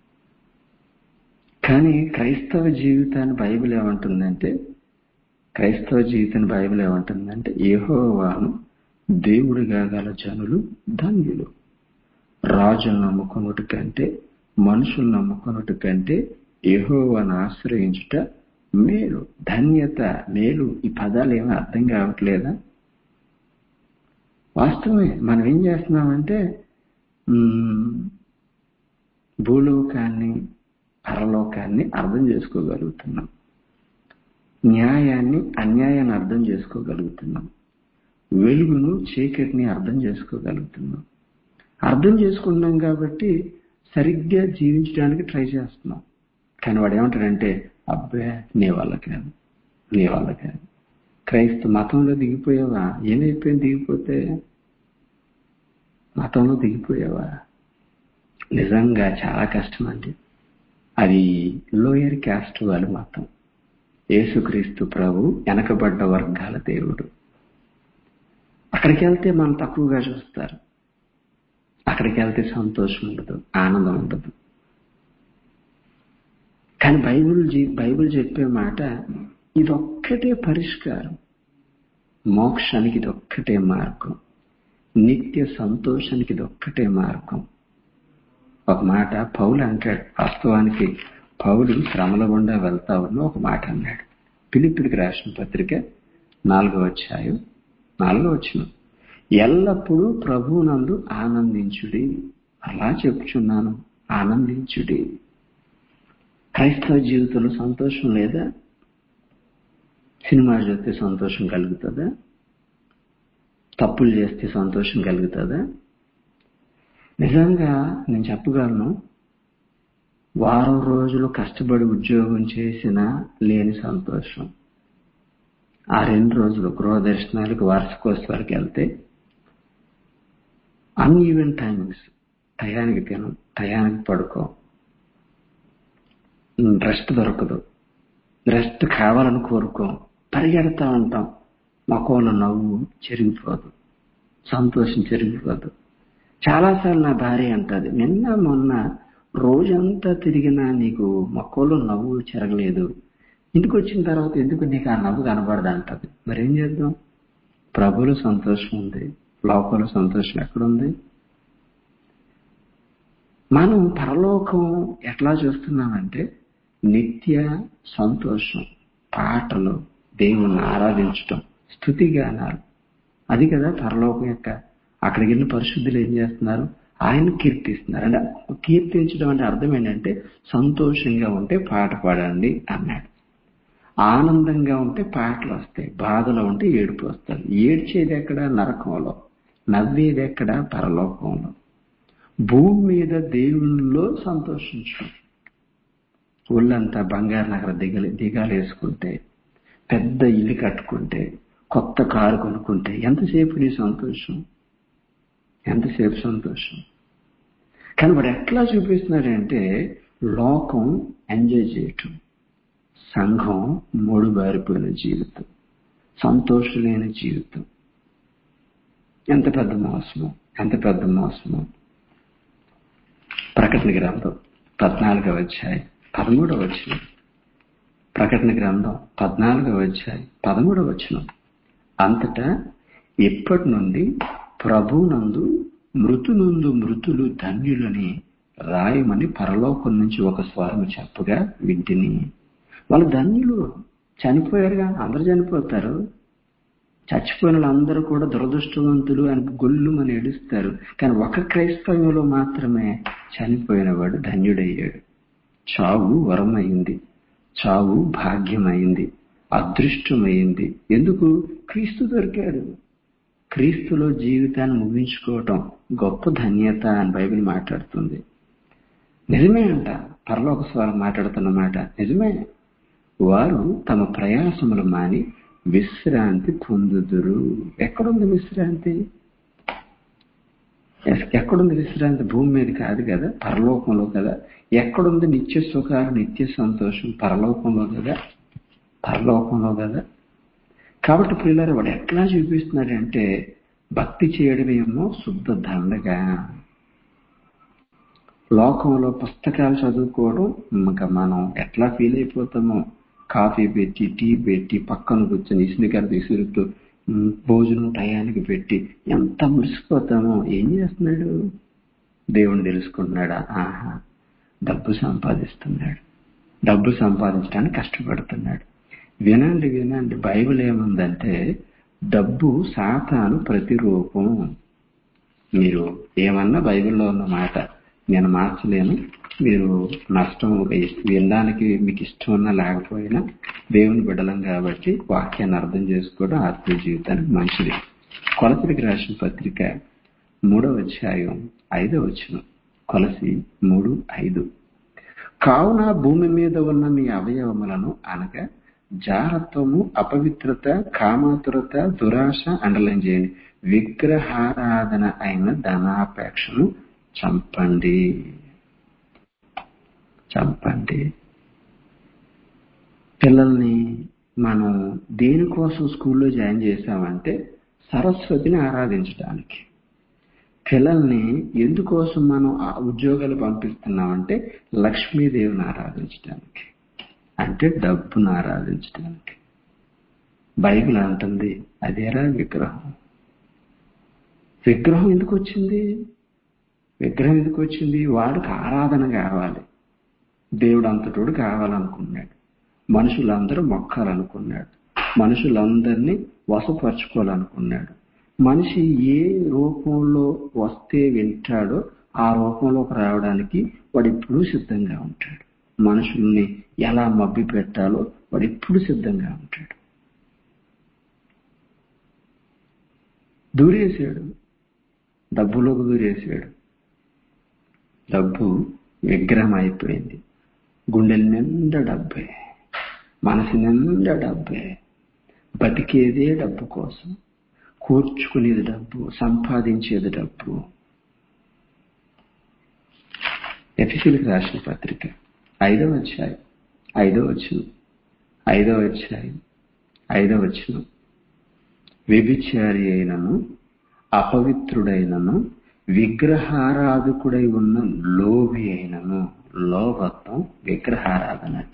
కానీ క్రైస్తవ జీవితాన్ని బైబిల్ ఏమంటుందంటే క్రైస్తవ జీవితాన్ని బైబిల్ ఏమంటుందంటే ఏహోవాను దేవుడిగా గల జనులు ధన్యులు రాజును నమ్ముకున్నటి కంటే మనుషులు నమ్ముకున్నటి కంటే ఏహోవాను ఆశ్రయించుట మేలు ధన్యత మేలు ఈ పదాలు ఏమీ అర్థం కావట్లేదా వాస్తవమే మనం ఏం చేస్తున్నామంటే భూలోకాన్ని పరలోకాన్ని అర్థం చేసుకోగలుగుతున్నాం న్యాయాన్ని అన్యాయాన్ని అర్థం చేసుకోగలుగుతున్నాం వెలుగును చీకటిని అర్థం చేసుకోగలుగుతున్నాం అర్థం చేసుకున్నాం కాబట్టి సరిగ్గా జీవించడానికి ట్రై చేస్తున్నాం కానీ వాడు ఏమంటాడంటే అబ్బే నీ వల్ల కాదు నీ వల్ల కాదు క్రైస్త మతంలో దిగిపోయావా ఏమైపోయింది దిగిపోతే మతంలో దిగిపోయావా నిజంగా చాలా కష్టం అండి అది లోయర్ క్యాస్ట్ వాళ్ళ మతం యేసుక్రీస్తు ప్రభు వెనకబడ్డ వర్గాల దేవుడు అక్కడికి వెళ్తే మనం తక్కువగా చూస్తారు అక్కడికి వెళ్తే సంతోషం ఉండదు ఆనందం ఉండదు కానీ బైబిల్ బైబిల్ చెప్పే మాట ఇదొక్కటే పరిష్కారం మోక్షానికి ఇదొక్కటే మార్గం నిత్య సంతోషానికి ఇదొక్కటే మార్గం ఒక మాట పౌలు అంటాడు వాస్తవానికి పౌలు శ్రమల గుండా వెళ్తా ఉన్న ఒక మాట అన్నాడు పిలిపిడికి రాసిన పత్రిక నాలుగో అధ్యాయం నాలుగో వచ్చిన ఎల్లప్పుడూ ప్రభువునందు ఆనందించుడి అలా చెప్పుచున్నాను ఆనందించుడి క్రైస్తవ జీవితంలో సంతోషం లేదా సినిమా చూస్తే సంతోషం కలుగుతుందా తప్పులు చేస్తే సంతోషం కలుగుతుందా నిజంగా నేను చెప్పగలను వారం రోజులు కష్టపడి ఉద్యోగం చేసినా లేని సంతోషం ఆ రెండు రోజులు గృహ దర్శనాలకు వార్షికోత్సవాలకు వెళ్తే అన్ఈవెన్ టైమింగ్స్ టయానికి తినం టయానికి పడుకో రెస్ట్ దొరకదు రెస్ట్ కావాలని కోరుకోం పరిగెడతా ఉంటాం మొక్కలో నవ్వు చెరిగిపోదు సంతోషం చెరిగిపోదు చాలాసార్లు నా భార్య అంటది నిన్న మొన్న రోజంతా తిరిగినా నీకు మొక్కలో నవ్వు చెరగలేదు ఇంటికి వచ్చిన తర్వాత ఎందుకు నీకు ఆ నవ్వు కనబడదు అంటది మరేం చేద్దాం ప్రభువులో సంతోషం ఉంది లోకంలో సంతోషం ఎక్కడుంది మనం పరలోకం ఎట్లా చూస్తున్నామంటే నిత్య సంతోషం పాటలు దేవుణ్ణి ఆరాధించటం స్థుతిగానాలు అది కదా పరలోకం యొక్క అక్కడికి వెళ్ళిన పరిశుద్ధులు ఏం చేస్తున్నారు ఆయన కీర్తిస్తున్నారు అంటే కీర్తించడం అంటే అర్థం ఏంటంటే సంతోషంగా ఉంటే పాట పాడండి అన్నాడు ఆనందంగా ఉంటే పాటలు వస్తాయి బాధలో ఉంటే ఏడుపు వస్తుంది ఏడ్చేది ఎక్కడ నరకంలో నవ్వేది ఎక్కడ పరలోకంలో భూమి మీద దేవునిలో సంతోషించడం ఒళ్ళంతా బంగారు నగర దిగలి దిగాలేసుకుంటే పెద్ద ఇల్లు కట్టుకుంటే కొత్త కారు కొనుక్కుంటే ఎంతసేపు నీ సంతోషం ఎంతసేపు సంతోషం కానీ వాడు ఎట్లా చూపిస్తున్నాడంటే లోకం ఎంజాయ్ చేయటం సంఘం మూడుబారిపోయిన జీవితం సంతోషం లేని జీవితం ఎంత పెద్ద మోసము ఎంత పెద్ద మోసము ప్రకటన గ్రంథం పద్నాలుగవ అధ్యాయం పదమూడవ వచ్చిన ప్రకటన గ్రంథం పద్నాలుగవ అధ్యాయం పదమూడవ వచ్చిన అంతటా ఇప్పటి నుండి ప్రభునందు మృతునందు మృతులు ధన్యులని రాయమని పరలోకం నుంచి ఒక స్వరం చెప్పగా వింటిని వాళ్ళు ధన్యులు చనిపోయారుగా అందరు చనిపోతారు చచ్చిపోయిన వాళ్ళందరూ కూడా దురదృష్టవంతులు అని గొల్లు అని ఏడుస్తారు కానీ ఒక క్రైస్తవంలో మాత్రమే చనిపోయిన వాడు ధన్యుడయ్యాడు చావు వరమైంది చావు భాగ్యమైంది అదృష్టమైంది ఎందుకు క్రీస్తు దొరికాడు క్రీస్తులో జీవితాన్ని ముగించుకోవటం గొప్ప ధన్యత అని బైబిల్ మాట్లాడుతుంది నిజమే అంట పరలోక స్వరం మాట్లాడుతున్న మాట నిజమే వారు తమ ప్రయాసములు మాని విశ్రాంతి పొందుదురు ఎక్కడుంది విశ్రాంతి ఎక్కడుంది విశ్రాంతి భూమి మీద కాదు కదా పరలోకంలో కదా ఎక్కడుంది నిత్య సుఖాలు నిత్య సంతోషం పరలోకంలో కదా పరలోకంలో కదా కాబట్టి పిల్లలు వాడు ఎట్లా చూపిస్తున్నాడంటే భక్తి చేయడమేమో శుద్ధ దండగా లోకంలో పుస్తకాలు చదువుకోవడం ఇంకా మనం ఎట్లా ఫీల్ అయిపోతామో కాఫీ పెట్టి టీ పెట్టి పక్కన కూర్చొని ఇసునికర తీసుకుంటూ భోజనం టయానికి పెట్టి ఎంత మురిసిపోతామో ఏం చేస్తున్నాడు దేవుని తెలుసుకుంటున్నాడా ఆహా డబ్బు సంపాదిస్తున్నాడు డబ్బు సంపాదించడానికి కష్టపడుతున్నాడు వినండి వినండి బైబిల్ ఏముందంటే డబ్బు సాతాను ప్రతిరూపం మీరు ఏమన్నా బైబిల్లో ఉన్న మాట నేను మార్చలేను మీరు నష్టం వినడానికి మీకు ఇష్టం ఉన్నా లేకపోయినా దేవుని బిడలం కాబట్టి వాక్యాన్ని అర్థం చేసుకోవడం ఆత్మీయ జీవితానికి మంచిది కొలసరికి రాసిన పత్రిక మూడవ అధ్యాయం ఐదవ వచనం కొలసి మూడు ఐదు కావున భూమి మీద ఉన్న మీ అవయవములను అనగా జారత్వము అపవిత్రత కామాతురత దురాశ అండలం చేయండి విగ్రహారాధన అయిన ధనాపేక్షను చంపండి చంపండి పిల్లల్ని మనం దేనికోసం స్కూల్లో జాయిన్ చేశామంటే సరస్వతిని ఆరాధించడానికి పిల్లల్ని ఎందుకోసం మనం ఆ ఉద్యోగాలు పంపిస్తున్నామంటే లక్ష్మీదేవిని ఆరాధించడానికి అంటే డబ్బును ఆరాధించడానికి బైబిల్ అంటుంది అదేరా విగ్రహం విగ్రహం ఎందుకు వచ్చింది విగ్రహం ఎందుకు వచ్చింది వాడికి ఆరాధన కావాలి దేవుడు అంతటోడు కావాలనుకున్నాడు మనుషులందరూ మొక్కాలనుకున్నాడు మనుషులందరినీ వశపరుచుకోవాలనుకున్నాడు మనిషి ఏ రూపంలో వస్తే వింటాడో ఆ రూపంలోకి రావడానికి వాడు ఎప్పుడూ సిద్ధంగా ఉంటాడు మనుషుల్ని ఎలా మబ్బి పెట్టాలో వాడు ఎప్పుడు సిద్ధంగా ఉంటాడు దూరేసాడు డబ్బులోకి దూరేసాడు డబ్బు విగ్రహం అయిపోయింది గుండెల నిండా డబ్బే మనసు నిండా డబ్బే బతికేదే డబ్బు కోసం కూర్చుకునేది డబ్బు సంపాదించేది డబ్బు ఎఫిసిలకు రాసిన పత్రిక ఐదవ అధ్యాయం ఐదవ వచ్చును ఐదవ అధ్యాయం ఐదవ వచ్చును వ్యభిచారి అయినను అపవిత్రుడైనను విగ్రహారాధకుడై ఉన్న లోభి అయినను లోభత్వం విగ్రహారాధనట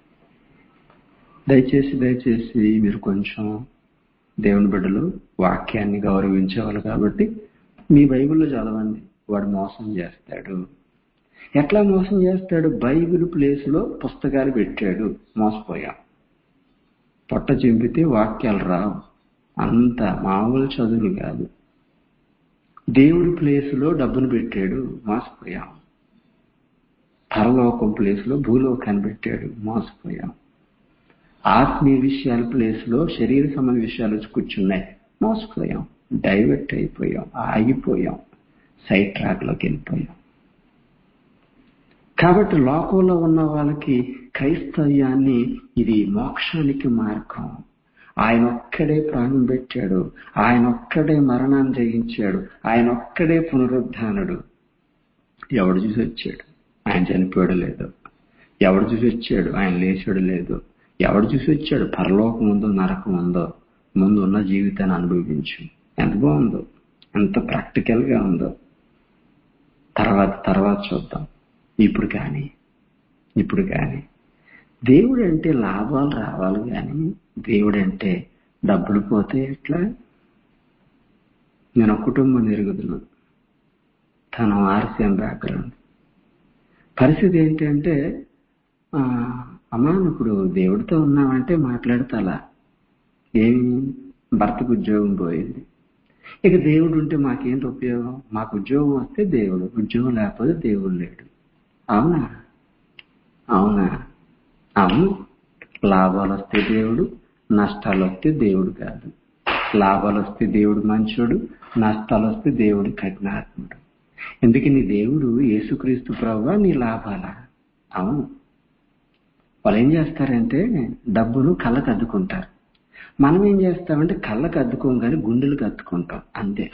దయచేసి దయచేసి మీరు కొంచెం దేవుని బిడ్డలు వాక్యాన్ని గౌరవించేవాళ్ళు కాబట్టి మీ బైబిల్లో చదవండి వాడు మోసం చేస్తాడు ఎట్లా మోసం చేస్తాడు బైబిల్ ప్లేస్ లో పుస్తకాలు పెట్టాడు మోసపోయాం పొట్ట చింపితే వాక్యాలు రావు అంత మామూలు చదువులు కాదు దేవుడి ప్లేసులో డబ్బును పెట్టాడు మోసపోయాం పరలోకం ప్లేసులో భూలోకాన్ని పెట్టాడు మోసపోయాం ఆత్మీయ విషయాల ప్లేస్లో శరీర సంబంధ విషయాలు వచ్చి కూర్చున్నాయి మోసపోయాం డైవర్ట్ అయిపోయాం ఆగిపోయాం సైడ్ ట్రాక్లోకి వెళ్ళిపోయాం కాబట్టి లోకంలో ఉన్న వాళ్ళకి క్రైస్తవ్యాన్ని ఇది మోక్షానికి మార్గం ఆయన ఒక్కడే ప్రాణం పెట్టాడు ఆయన ఒక్కడే మరణాన్ని జయించాడు ఆయన ఒక్కడే పునరుద్ధానుడు ఎవడు చూసి వచ్చాడు ఆయన చనిపోయాడు లేదు ఎవడు చూసి వచ్చాడు ఆయన లేచాడు లేదు ఎవడు చూసి వచ్చాడు పరలోకం ఉందో నరకం ఉందో ముందు ఉన్న జీవితాన్ని అనుభవించు ఎంత బాగుందో ఎంత ప్రాక్టికల్ గా ఉందో తర్వాత తర్వాత చూద్దాం ఇప్పుడు కానీ ఇప్పుడు కానీ దేవుడు అంటే లాభాలు రావాలి కానీ దేవుడు అంటే డబ్బులు పోతే ఎట్లా నేను ఒక కుటుంబం ఎరుగుతున్నాను తన ఆర్సీఎం బ్యాక్గ్రౌండ్ పరిస్థితి ఏంటంటే అమ్మా ఇప్పుడు దేవుడితో ఉన్నామంటే మాట్లాడతాలా ఏమి భర్తకు ఉద్యోగం పోయింది ఇక దేవుడు ఉంటే మాకేంటి ఉపయోగం మాకు ఉద్యోగం వస్తే దేవుడు ఉద్యోగం లేకపోతే దేవుడు లేడు అవునా అవునా అవును లాభాలు వస్తే దేవుడు నష్టాలు వస్తే దేవుడు కాదు లాభాలు వస్తే దేవుడు మంచోడు నష్టాలు వస్తే దేవుడు కఠినాత్ముడు ఎందుకని దేవుడు యేసుక్రీస్తు ప్రభు నీ లాభాలా అవును వాళ్ళు ఏం చేస్తారంటే డబ్బును కళ్ళకు అద్దుకుంటారు మనం ఏం చేస్తామంటే కళ్ళకు అద్దుకోం కానీ గుండెలకు అద్దుకుంటాం అంతే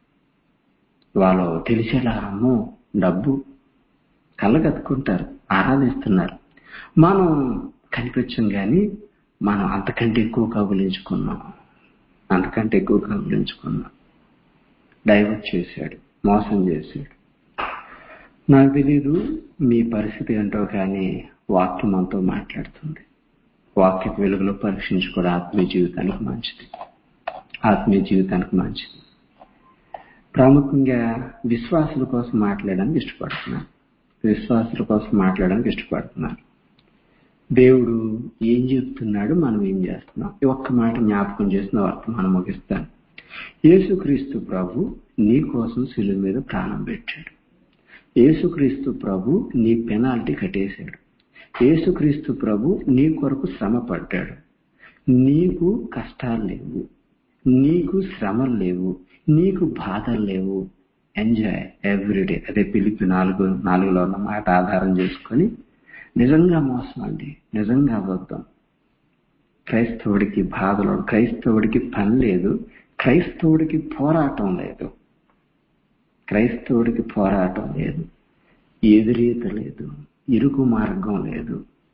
వాళ్ళు తెలిసేలా అమ్మో డబ్బు కళ్ళకు అద్దుకుంటారు ఆరాధిస్తున్నారు మనం కనిపించం కానీ మనం అంతకంటే ఎక్కువ కబులించుకున్నాం అంతకంటే ఎక్కువ కబులించుకున్నాం డైవర్ట్ చేశాడు మోసం చేశాడు నాకు తెలీదు మీ పరిస్థితి ఏంటో కానీ వాక్యం మనతో మాట్లాడుతుంది వాక్య వెలుగులో పరీక్షించుకోవడం ఆత్మీయ జీవితానికి మంచిది ఆత్మీయ జీవితానికి మంచిది ప్రాముఖ్యంగా విశ్వాసుల కోసం మాట్లాడడానికి ఇష్టపడుతున్నాను విశ్వాసుల కోసం మాట్లాడడానికి ఇష్టపడుతున్నాను దేవుడు ఏం చెప్తున్నాడు మనం ఏం చేస్తున్నాం ఈ ఒక్క మాట జ్ఞాపకం చేసిన వర్తమానం ముగిస్తాను యేసుక్రీస్తు ప్రభు నీ కోసం శిలువ మీద ప్రాణం పెట్టాడు యేసుక్రీస్తు ప్రభు నీ పెనాల్టీ కట్టేశాడు యేసుక్రీస్తు ప్రభు నీ కొరకు శ్రమ పడ్డాడు నీకు కష్టాలు లేవు నీకు శ్రమలు లేవు నీకు బాధలు లేవు ఎంజాయ్ ఎవ్రీడే అదే పిలిపి నాలుగు నాలుగులో ఉన్న మాట ఆధారం చేసుకొని నిజంగా మోసం అండి నిజంగా అబద్ధం క్రైస్తవుడికి బాధలు క్రైస్తవుడికి పని లేదు క్రైస్తవుడికి పోరాటం లేదు క్రైస్తవుడికి పోరాటం లేదు ఎదురీత లేదు ఇరుకు మార్గం లేదు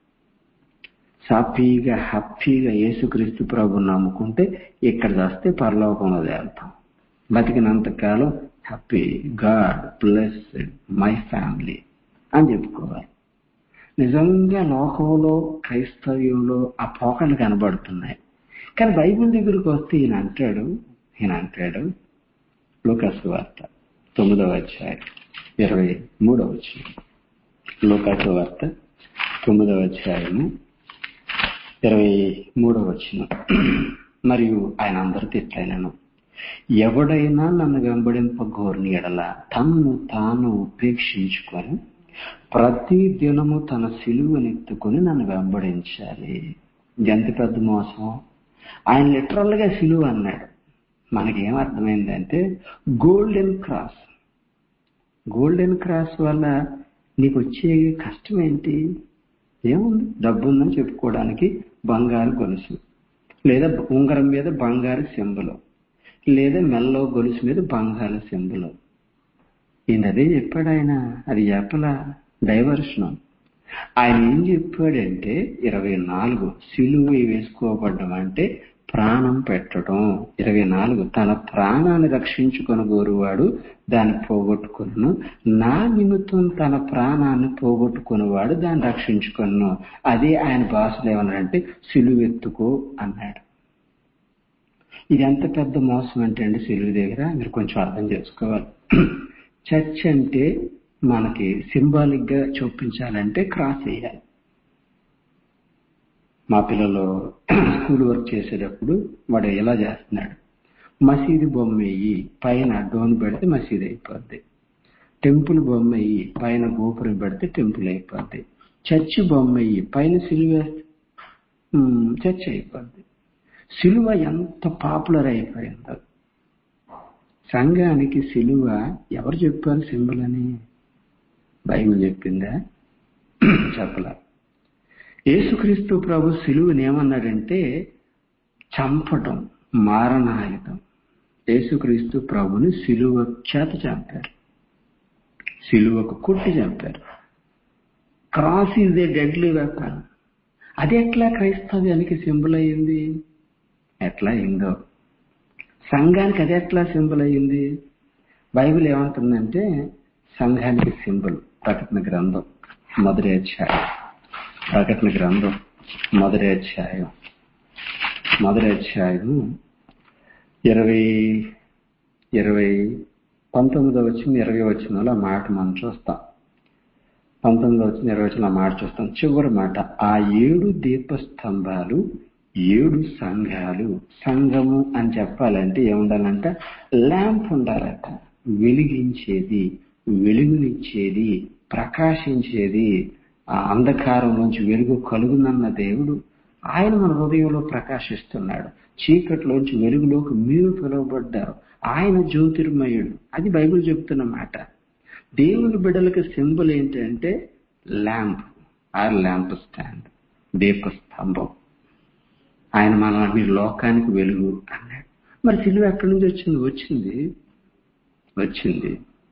సాఫీగా హ్యాపీగా యేసుక్రీస్తు ప్రభు నమ్ముకుంటే ఇక్కడ వస్తే పరలోకంలో వెళ్తాం బతికినంతకాలం happy God plus my family అని చెప్పుకోవాలి నిజంగా లోకంలో క్రైస్తవ్యంలో ఆ పోకలు కనబడుతున్నాయి కానీ బైబిల్ దగ్గరికి వస్తే ఈయన అంటాడు ఈయన అంటాడు లోకసు వార్త తొమ్మిదవ అధ్యాయం ఇరవై మూడవ వచ్చిన లోకాసు వార్త తొమ్మిదవ అధ్యాయము ఇరవై మూడవ వచ్చిన మరియు ఆయన అందరితో ఎట్లయినాను ఎవడైనా నన్ను వెంబడింప గోరిని ఎడల తన్ను తాను ఉపేక్షించుకొని ప్రతి దినము తన సిలువనెత్తుకొని నన్ను వెంబడించాలి ఎంత పెద్ద మోసం ఆయన లిటరల్ గా సిలువ అన్నాడు మనకేం అర్థమైందంటే గోల్డెన్ క్రాస్ గోల్డెన్ క్రాస్ వల్ల నీకు వచ్చే కష్టం ఏంటి ఏముంది డబ్బు ఉందని చెప్పుకోవడానికి బంగారు గొలుసు లేదా ఉంగరం మీద బంగారు సింబలు లేదా మెల్లో గొలుసు మీద బంగారు సింబలు ఈయన అదే చెప్పాడు ఆయన అది చెప్పల డైవర్షన్ ఆయన ఏం చెప్పాడంటే ఇరవై నాలుగు సిలువ వేసుకోబడ్డం అంటే ప్రాణం పెట్టడం ఇరవై నాలుగు తన ప్రాణాన్ని రక్షించుకొని గోరువాడు దాన్ని పోగొట్టుకును నా నిమిత్తం తన ప్రాణాన్ని పోగొట్టుకునేవాడు దాన్ని రక్షించుకును అదే ఆయన భాషలో ఏమన్నాడంటే సిలువెత్తుకో అన్నాడు ఇది ఎంత పెద్ద మోసం అంటే అండి సిలువు దగ్గర మీరు కొంచెం అర్థం చేసుకోవాలి చర్చ్ అంటే మనకి సింబాలిక్ గా చూపించాలంటే క్రాస్ వేయాలి మా పిల్లలు స్కూల్ వర్క్ చేసేటప్పుడు వాడు ఎలా చేస్తున్నాడు మసీదు బొమ్మ వేయి పైన డోన్ పెడితే మసీదు అయిపోద్ది టెంపుల్ బొమ్మ వేయి పైన గోపురం పెడితే టెంపుల్ అయిపోద్ది చర్చి బొమ్మ వేయి పైన సిలువ చర్చ్ అయిపోద్ది సిలువ ఎంత పాపులర్ అయిపోయిందో సంఘానికి సిలువ ఎవరు చెప్పారు సింబల్ అని బైబిల్ చెప్పిందా చెప్పలా యేసుక్రీస్తు ప్రభు సిలువని ఏమన్నాడంటే చంపటం మారణాయుధం యేసుక్రీస్తు ప్రభుని సిలువ చేత చంపారు సిలువకు కొట్టి చంపారు cross is a deadly weapon అది ఎట్లా క్రైస్తవ్యానికి సింబల్ అయ్యింది ఎట్లా అయిందో సంఘానికి అది ఎట్లా సింబల్ అయ్యింది బైబిల్ ఏమంటుందంటే సంఘానికి సింబల్ ప్రకటన గ్రంథం మొదటి అధ్యాయం ప్రకటన గ్రంథం మొదటి అధ్యాయం మొదటి అధ్యాయం ఇరవై ఇరవై పంతొమ్మిదో వచ్చిన ఇరవై వచ్చిన మాట మనం చూస్తాం పంతొమ్మిదో వచ్చిన ఇరవై వచ్చిన మాట చూస్తాం చివరి మాట ఆ ఏడు దీపస్తంభాలు ఏడు సంఘాలు సంఘము అని చెప్పాలంటే ఏముండాలంట ల్యాంప్ ఉండాలట వెలిగించేది వెలుగునిచ్చేది ప్రకాశించేది ఆ అంధకారం నుంచి వెలుగు కలుగునన్న దేవుడు ఆయన మన హృదయంలో ప్రకాశిస్తున్నాడు చీకట్లోంచి వెలుగులోకి మీరు పిలువబడ్డారు ఆయన జ్యోతిర్మయుడు అది బైబిల్ చెప్తున్న మాట దేవుని బిడ్డలకి సింబల్ ఏంటంటే ల్యాంప్ ఆర్ ల్యాంప్ స్టాండ్ దీపస్తంభం ఆయన మన మీ లోకానికి వెలుగు అన్నాడు మరి సిలువ ఎక్కడి నుంచి వచ్చింది వచ్చింది వచ్చింది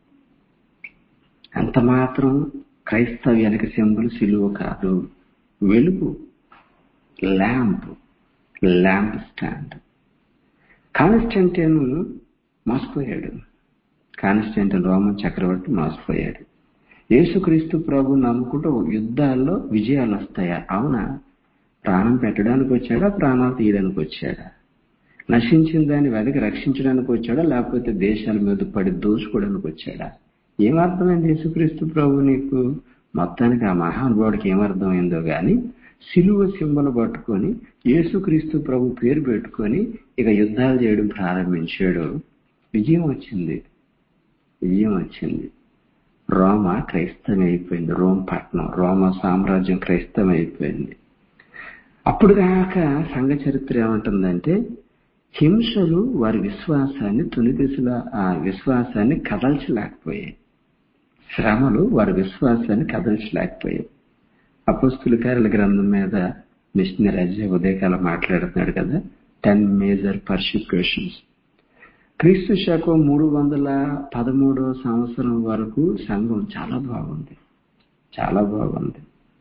అంత మాత్రం క్రైస్తవ్యానికి సింబల్ సిలువ కాదు వెలుగు ల్యాంప్ ల్యాంప్ స్టాండ్ కాన్స్టంటైన్ మోసపోయాడు కాన్స్టంటైన్ రోమన్ చక్రవర్తి మోసపోయాడు యేసుక్రీస్తు ప్రభు నమ్ముకుంటూ యుద్ధాల్లో విజయాలు వస్తాయా అవునా ప్రాణం పెట్టడానికి వచ్చాడా ప్రాణాలు తీయడానికి వచ్చాడా నశించిన దాన్ని వెనక రక్షించడానికి వచ్చాడా లేకపోతే దేశాల మీద పడి దోచుకోవడానికి వచ్చాడా ఏమర్థమైంది యేసుక్రీస్తు ప్రభు నీకు మొత్తానికి ఆ మహానుభావుడికి ఏమర్థమైందో గాని సిలువ సింబల్ పట్టుకొని యేసుక్రీస్తు ప్రభు పేరు పెట్టుకొని ఇక యుద్ధాలు చేయడం ప్రారంభించాడు విజయం వచ్చింది విజయం వచ్చింది రోమ క్రైస్తవం అయిపోయింది రోమ్ పట్టణం రోమ సామ్రాజ్యం క్రైస్తవం అయిపోయింది అప్పుడు కాక సంఘ చరిత్ర ఏమంటుందంటే హింసలు వారి విశ్వాసాన్ని తునిదిశల ఆ విశ్వాసాన్ని కదల్చలేకపోయాయి శ్రమలు వారి విశ్వాసాన్ని కదల్చలేకపోయాయి అపస్తుల కార్యాల గ్రంథం మీద మిషనరీ అజయ్ ఉదయకాలం మాట్లాడుతున్నాడు కదా టెన్ మేజర్ పర్సిక్యూషన్స్ క్రీస్తు శకం మూడు వందల పదమూడవ సంవత్సరం వరకు సంఘం చాలా బాగుంది చాలా బాగుంది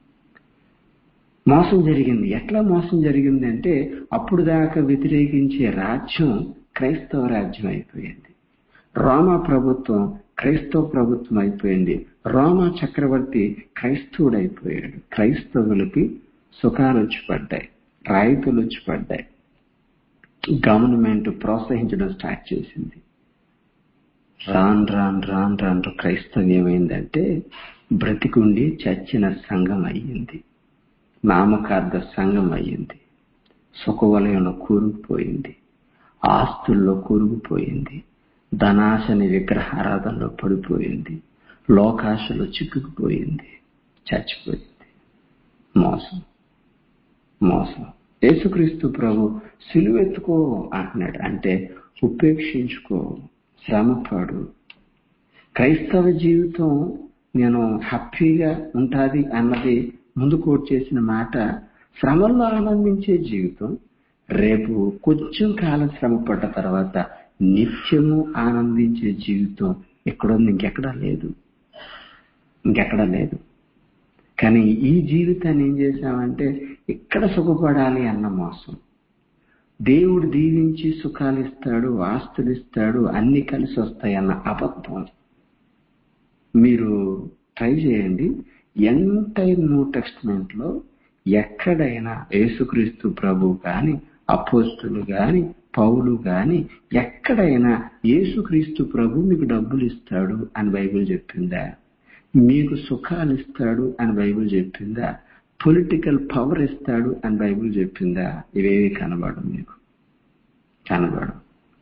మోసం జరిగింది ఎట్లా మోసం జరిగింది అంటే అప్పుడు దాకా వ్యతిరేకించే రాజ్యం క్రైస్తవ రాజ్యం అయిపోయింది రోమా ప్రభుత్వం క్రైస్తవ ప్రభుత్వం అయిపోయింది రోమా చక్రవర్తి క్రైస్తవుడు అయిపోయాడు క్రైస్తవులకి సుఖాలు వచ్చి పడ్డాయి రాయితీలు వచ్చి పడ్డాయి గవర్నమెంట్ ప్రోత్సహించడం స్టార్ట్ చేసింది రాన్ రాన్ రాన్ రాన్ క్రైస్తవం ఏమైందంటే బ్రతికుండి చచ్చిన సంఘం అయ్యింది నామకార్థ సంఘం అయ్యింది సుఖవలయంలో కూరుకుపోయింది ఆస్తుల్లో కూరుకుపోయింది ధనాశని విగ్రహారాధనలో పడిపోయింది లోకాశలో చిక్కుకుపోయింది చచ్చిపోయింది మోసం మోసం యేసుక్రీస్తు ప్రభు సిలువెత్తుకో అంటున్నాడు అంటే ఉపేక్షించుకో శ్రమపడు క్రైస్తవ జీవితం నేను హ్యాపీగా ఉంటుంది అన్నది ముందు కోట్ చేసిన మాట శ్రమల్లో ఆనందించే జీవితం రేపు కొంచెం కాలం శ్రమ పడ్డ తర్వాత నిత్యము ఆనందించే జీవితం ఎక్కడుంది ఇంకెక్కడా లేదు ఇంకెక్కడా లేదు కానీ ఈ జీవితాన్ని ఏం చేశామంటే ఇక్కడ సుఖపడాలి అన్న మోసం దేవుడు దీవించి సుఖాలు ఇస్తాడు ఆస్తులు ఇస్తాడు అన్ని కలిసి వస్తాయి అన్న అబద్ధం మీరు ట్రై చేయండి ఎంటైర్ న్యూ టెక్స్ట్మెంట్ లో ఎక్కడైనా యేసుక్రీస్తు ప్రభు గాని అపోస్తులు గాని పౌలు గాని ఎక్కడైనా యేసుక్రీస్తు ప్రభు మీకు డబ్బులు ఇస్తాడు అని బైబిల్ చెప్పిందా మీకు సుఖాలు ఇస్తాడు అని బైబిల్ చెప్పిందా పొలిటికల్ పవర్ ఇస్తాడు అని బైబిల్ చెప్పిందా ఇవేవి కనబడవు మీకు కనబడవు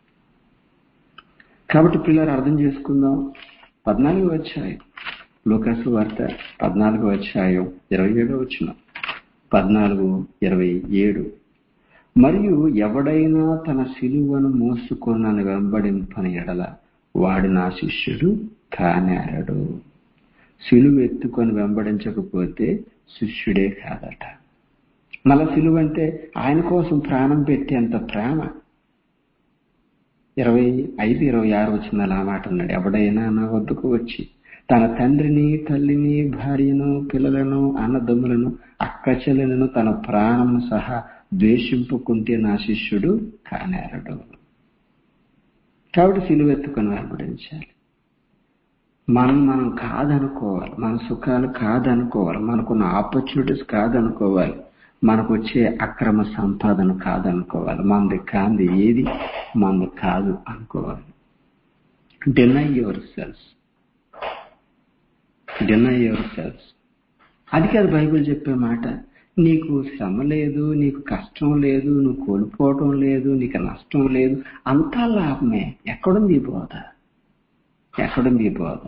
కాబట్టి పిల్లలు అర్థం చేసుకుందాం పద్నాలుగు వచ్చాయి లోకసు వార్త పద్నాలుగు వచ్చాయో ఇరవై ఏడో వచ్చిన పద్నాలుగు ఇరవై ఏడు మరియు ఎవడైనా తన సిలువను మోసుకొని నన్ను వెంబడింపని ఎడల వాడు నా శిష్యుడు కానేరడు సిలువ ఎత్తుకొని వెంబడించకపోతే శిష్యుడే కాదట మళ్ళా సిలువ అంటే ఆయన కోసం ప్రాణం పెట్టేంత ప్రేమ ఇరవై ఐదు ఇరవై ఆరు వచ్చిన అలా మాట ఉన్నాడు ఎవడైనా నా వద్దకు వచ్చి తన తండ్రిని తల్లిని భార్యను పిల్లలను అన్నదమ్ములను అక్క చెల్లెలను తన ప్రాణమును సహా ద్వేషింపుకుంటే నా శిష్యుడు కానేరడు కాబట్టి సిలువెత్తుకొని వెంబడించాలి మనం మనం కాదనుకోవాలి మన సుఖాలు కాదనుకోవాలి మనకున్న ఆపర్చునిటీస్ కాదనుకోవాలి మనకు వచ్చే అక్రమ సంపాదన కాదనుకోవాలి మనది కాంది ఏది మనది కాదు అనుకోవాలి deny your selves deny your selves అది కాదు బైబిల్ చెప్పే మాట నీకు శ్రమ లేదు నీకు కష్టం లేదు నువ్వు కోల్పోవటం లేదు నీకు నష్టం లేదు అంతా లాభమే ఎక్కడుంది ఈ బోధ ఎక్కడుంది ఈ బోధ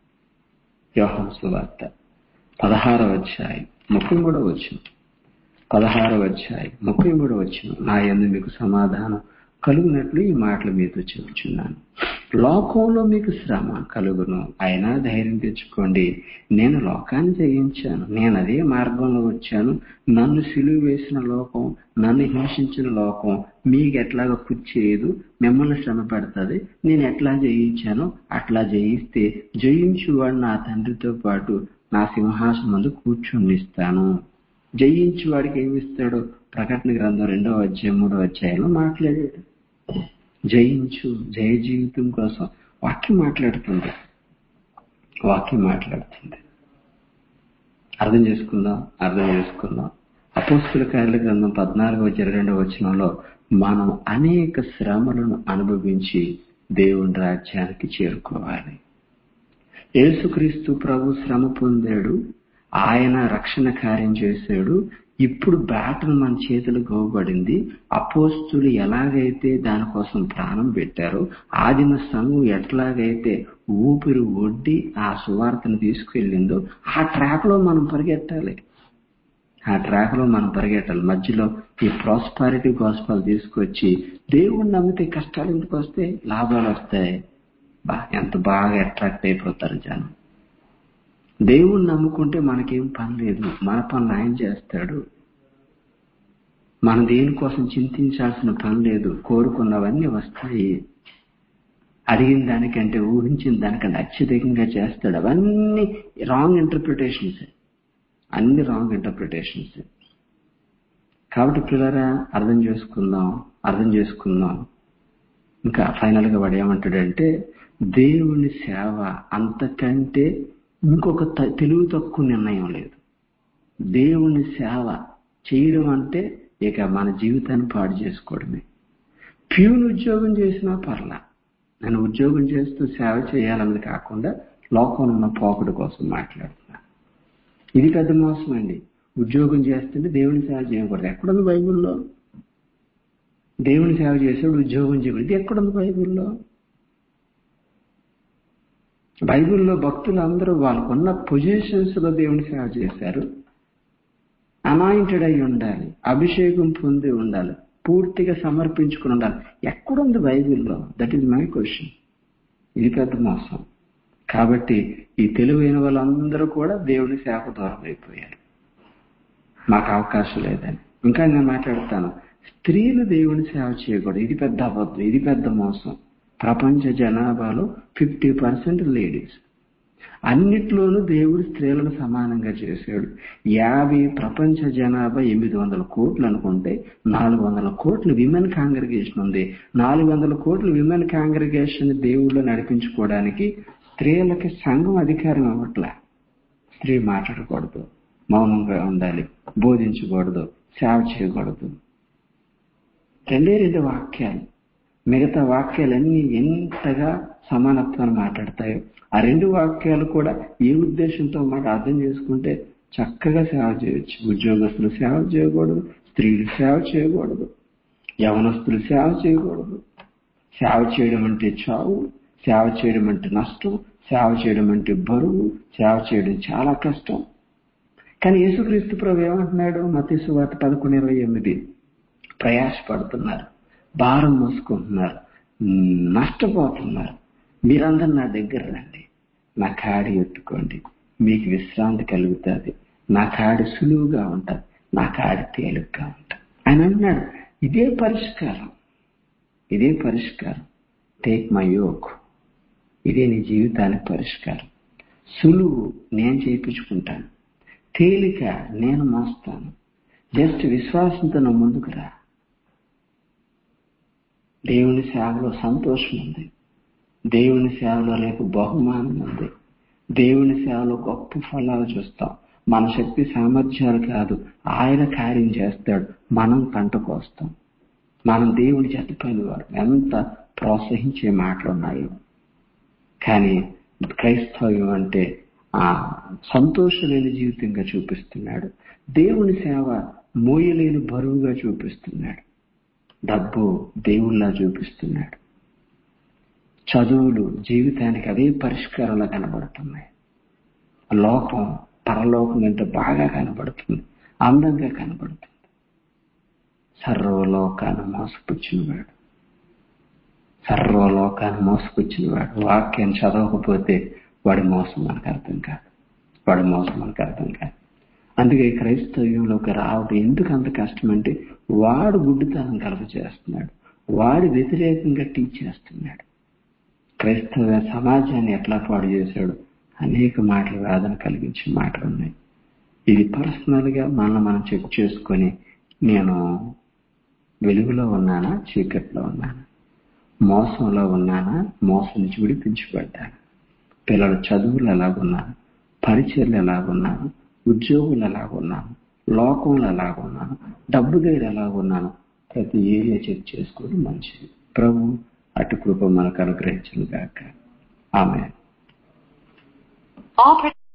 యోహం సువార్త పదహారవ అధ్యాయం ముప్పై మూడవ వచ్చిన పదహారవ అధ్యాయం ముప్పై మూడవ వచ్చిన నా ఎందు మీకు సమాధానం కలుగునట్లు ఈ మాటలు మీతో చెబుతున్నాను లోకంలో మీకు శ్రమ కలుగును అయినా ధైర్యం తెచ్చుకోండి నేను లోకాన్ని జయించాను నేను అదే మార్గంలో వచ్చాను నన్ను సిలువ వేసిన లోకం నన్ను హింసించిన లోకం మీకు ఎట్లాగా చేయదు మిమ్మల్ని శ్రమ పెడుతుంది నేను ఎట్లా జయించానో అట్లా జయిస్తే జయించువాడు నా తండ్రితో పాటు నా సింహాసనం ముందు కూర్చుండిస్తాను జయించి వాడికి ఏమిస్తాడో ప్రకటన గ్రంథం రెండవ అధ్యాయం మూడవ అధ్యాయంలో మాట్లాడాడు జయించు జయ జీవితం కోసం వాక్యం మాట్లాడుతుంది వాక్యం మాట్లాడుతుంది అర్థం చేసుకుందాం అర్థం చేసుకుందాం అపోస్తుల కార్యాల గ్రంథం పద్నాలుగవ ఇరవై రెండవ వచనంలో మనం అనేక శ్రమలను అనుభవించి దేవుని రాజ్యానికి చేరుకోవాలి యేసుక్రీస్తు ప్రభు శ్రమ పొందాడు ఆయన రక్షణ కార్యం చేశాడు ఇప్పుడు బ్యాటన్ మన చేతులు గోవబడింది అపోస్తులు ఎలాగైతే దానికోసం ప్రాణం పెట్టారో ఆదిమ సంఘం ఎట్లాగైతే ఊపిరి ఒడ్డి ఆ సువార్తను తీసుకెళ్ళిందో ఆ ట్రాక్ లో మనం పరిగెట్టాలి ఆ ట్రాక్ లో మనం పరిగెట్టాలి మధ్యలో ఈ ప్రాస్పారిటీ గోస్పాలు తీసుకొచ్చి దేవుణ్ణి నమ్మితే కష్టాలు ఎందుకు వస్తాయి లాభాలు వస్తాయి బా ఎంత బాగా అట్రాక్ట్ అయిపోతారు జనం దేవుణ్ణి నమ్ముకుంటే మనకేం పని లేదు మన పనులు ఆయన చేస్తాడు మనం దేనికోసం చింతించాల్సిన పని లేదు కోరుకున్నవన్నీ వస్తాయి అడిగిన దానికంటే ఊహించిన దానికంటే అత్యధికంగా చేస్తాడు అవన్నీ రాంగ్ ఇంటర్ప్రిటేషన్స్ అన్ని రాంగ్ ఇంటర్ప్రిటేషన్స్ కాబట్టి పిల్లరా అర్థం చేసుకుందాం అర్థం చేసుకుందాం ఇంకా ఫైనల్ గా వాడు ఏమంటాడంటే దేవుని సేవ అంతకంటే ఇంకొక తెలివి తక్కువ నిర్ణయం లేదు దేవుని సేవ చేయడం అంటే ఇక మన జీవితాన్ని పాడు చేసుకోవడమే ప్యూన్ ఉద్యోగం చేసినా పర్లా నేను ఉద్యోగం చేస్తూ సేవ చేయాలన్నది కాకుండా లోకంలో ఉన్న పోకడు కోసం మాట్లాడుతున్నా ఇది పెద్ద మోసం అండి ఉద్యోగం చేస్తుంటే దేవుని సేవ చేయకూడదు ఎక్కడుంది బైబిల్లో దేవుని సేవ చేసేవాడు ఉద్యోగం చేయకూడదు ఇది ఎక్కడుంది బైబిల్లో బైబిల్లో భక్తులు అందరూ వాళ్ళకున్న పొజిషన్స్ లో దేవుని సేవ చేశారు అనాయింటెడ్ అయి ఉండాలి అభిషేకం పొంది ఉండాలి పూర్తిగా సమర్పించుకుని ఉండాలి ఎక్కడుంది బైబిల్లో దట్ ఈజ్ మై క్వశ్చన్ ఇది పెద్ద మోసం కాబట్టి ఈ తెలివైన వాళ్ళందరూ కూడా దేవుని సేవకు దూరం అయిపోయారు మాకు అవకాశం లేదని ఇంకా నేను మాట్లాడతాను స్త్రీలు దేవుని సేవ చేయకూడదు ఇది పెద్ద అబద్ధం ఇది పెద్ద మోసం ప్రపంచ జనాభాలో ఫిఫ్టీ పర్సెంట్ లేడీస్ అన్నిట్లోనూ దేవుడు స్త్రీలను సమానంగా చేశాడు యాభై ప్రపంచ జనాభా ఎనిమిది వందల కోట్లు అనుకుంటే నాలుగు వందల కోట్లు విమెన్ కాంగ్రిగేషన్ ఉంది నాలుగు వందల కోట్లు విమెన్ కాంగ్రిగేషన్ దేవుళ్ళు నడిపించుకోవడానికి స్త్రీలకి సంఘం అధికారం ఇవ్వట్లే స్త్రీ మాట్లాడకూడదు మౌనంగా ఉండాలి బోధించకూడదు సేవ చేయకూడదు రెండే రెండు వాక్యాలు మిగతా వాక్యాలన్నీ ఎంతగా సమానత్వాన్ని మాట్లాడతాయో ఆ రెండు వాక్యాలు కూడా ఏ ఉద్దేశంతో మాట అర్థం చేసుకుంటే చక్కగా సేవ చేయొచ్చు ఉద్యోగస్తులు సేవ చేయకూడదు స్త్రీలు సేవ చేయకూడదు యవనస్తులు సేవ చేయకూడదు సేవ చేయడం అంటే చావు సేవ చేయడం అంటే నష్టం సేవ చేయడం అంటే బరువు సేవ చేయడం చాలా కష్టం కానీ యేసుక్రీస్తు ప్రభు ఏమంటున్నాడు మతీసు వార్త పదకొండు ఇరవై ఎనిమిది ప్రయాసపడుతున్నారు భారం మోసుకుంటున్నారు నష్టపోతున్నారు మీరందరూ నా దగ్గర రండి నా కాడి ఎత్తుకోండి మీకు విశ్రాంతి కలుగుతుంది నా కాడి సులువుగా ఉంటుంది నా కాడి తేలిగ్గా ఉంటుంది ఆయన అన్నాడు ఇదే పరిష్కారం ఇదే పరిష్కారం టేక్ మై యోక్ ఇదే నీ జీవితానికి పరిష్కారం సులువు నేను చేయించుకుంటాను తేలిక నేను మోస్తాను జస్ట్ విశ్వాసంతో నా ముందుకు రా దేవుని సేవలో సంతోషం ఉంది దేవుని సేవలో రేపు బహుమానం ఉంది దేవుని సేవలో గొప్ప ఫలాలు చూస్తాం మన శక్తి సామర్థ్యాలు కాదు ఆయన కార్యం చేస్తాడు మనం పంట కోస్తాం మనం దేవుని జతపైన వారు ఎంత ప్రోత్సహించే మాటలు ఉన్నాయో కానీ క్రైస్తవ్యం అంటే ఆ సంతోషలేని జీవితంగా చూపిస్తున్నాడు దేవుని సేవ మోయలేని బరువుగా చూపిస్తున్నాడు డబ్బు దేవుళ్ళ చూపిస్తున్నాడు చదువులు జీవితానికి అదే పరిష్కారంలా కనబడుతున్నాయి లోకం పరలోకం ఎంత బాగా కనబడుతుంది అందంగా కనబడుతుంది సర్వలోకాన్ని మోసపుచ్చినవాడు సర్వలోకాన్ని మోసపుచ్చినవాడు వాక్యాన్ని చదవకపోతే వాడి మోసం మనకు అర్థం కాదు వాడి మోసం మనకు అర్థం కాదు అందుకే క్రైస్తవ్యంలోకి రావడం ఎందుకు అంత కష్టం అంటే వాడు గుడ్డితనం కలప చేస్తున్నాడు వాడి వ్యతిరేకంగా టీచ్ చేస్తున్నాడు క్రైస్తవ సమాజాన్ని ఎట్లా పాడు చేశాడు అనేక మాటలు వేదన కలిగించే మాటలు ఉన్నాయి ఇది పర్సనల్ గా మనల్ని మనం చెక్ చేసుకొని నేను వెలుగులో ఉన్నానా చీకట్లో ఉన్నానా మోసంలో ఉన్నానా మోసం నుంచి విడిపించబడ్డాను పిల్లల చదువులు ఎలాగున్నాను పరిచయలు ఎలాగున్నాను ఉద్యోగులు ఎలాగున్నాను లోకంలో ఎలాగున్నాను డబ్బు దగ్గర ఎలాగున్నాను ప్రతి ఏరియా చెక్ చేసుకోవడం మంచిది ప్రభు అటు కృప మనకు అనుగ్రహించిన గాక ఆమె All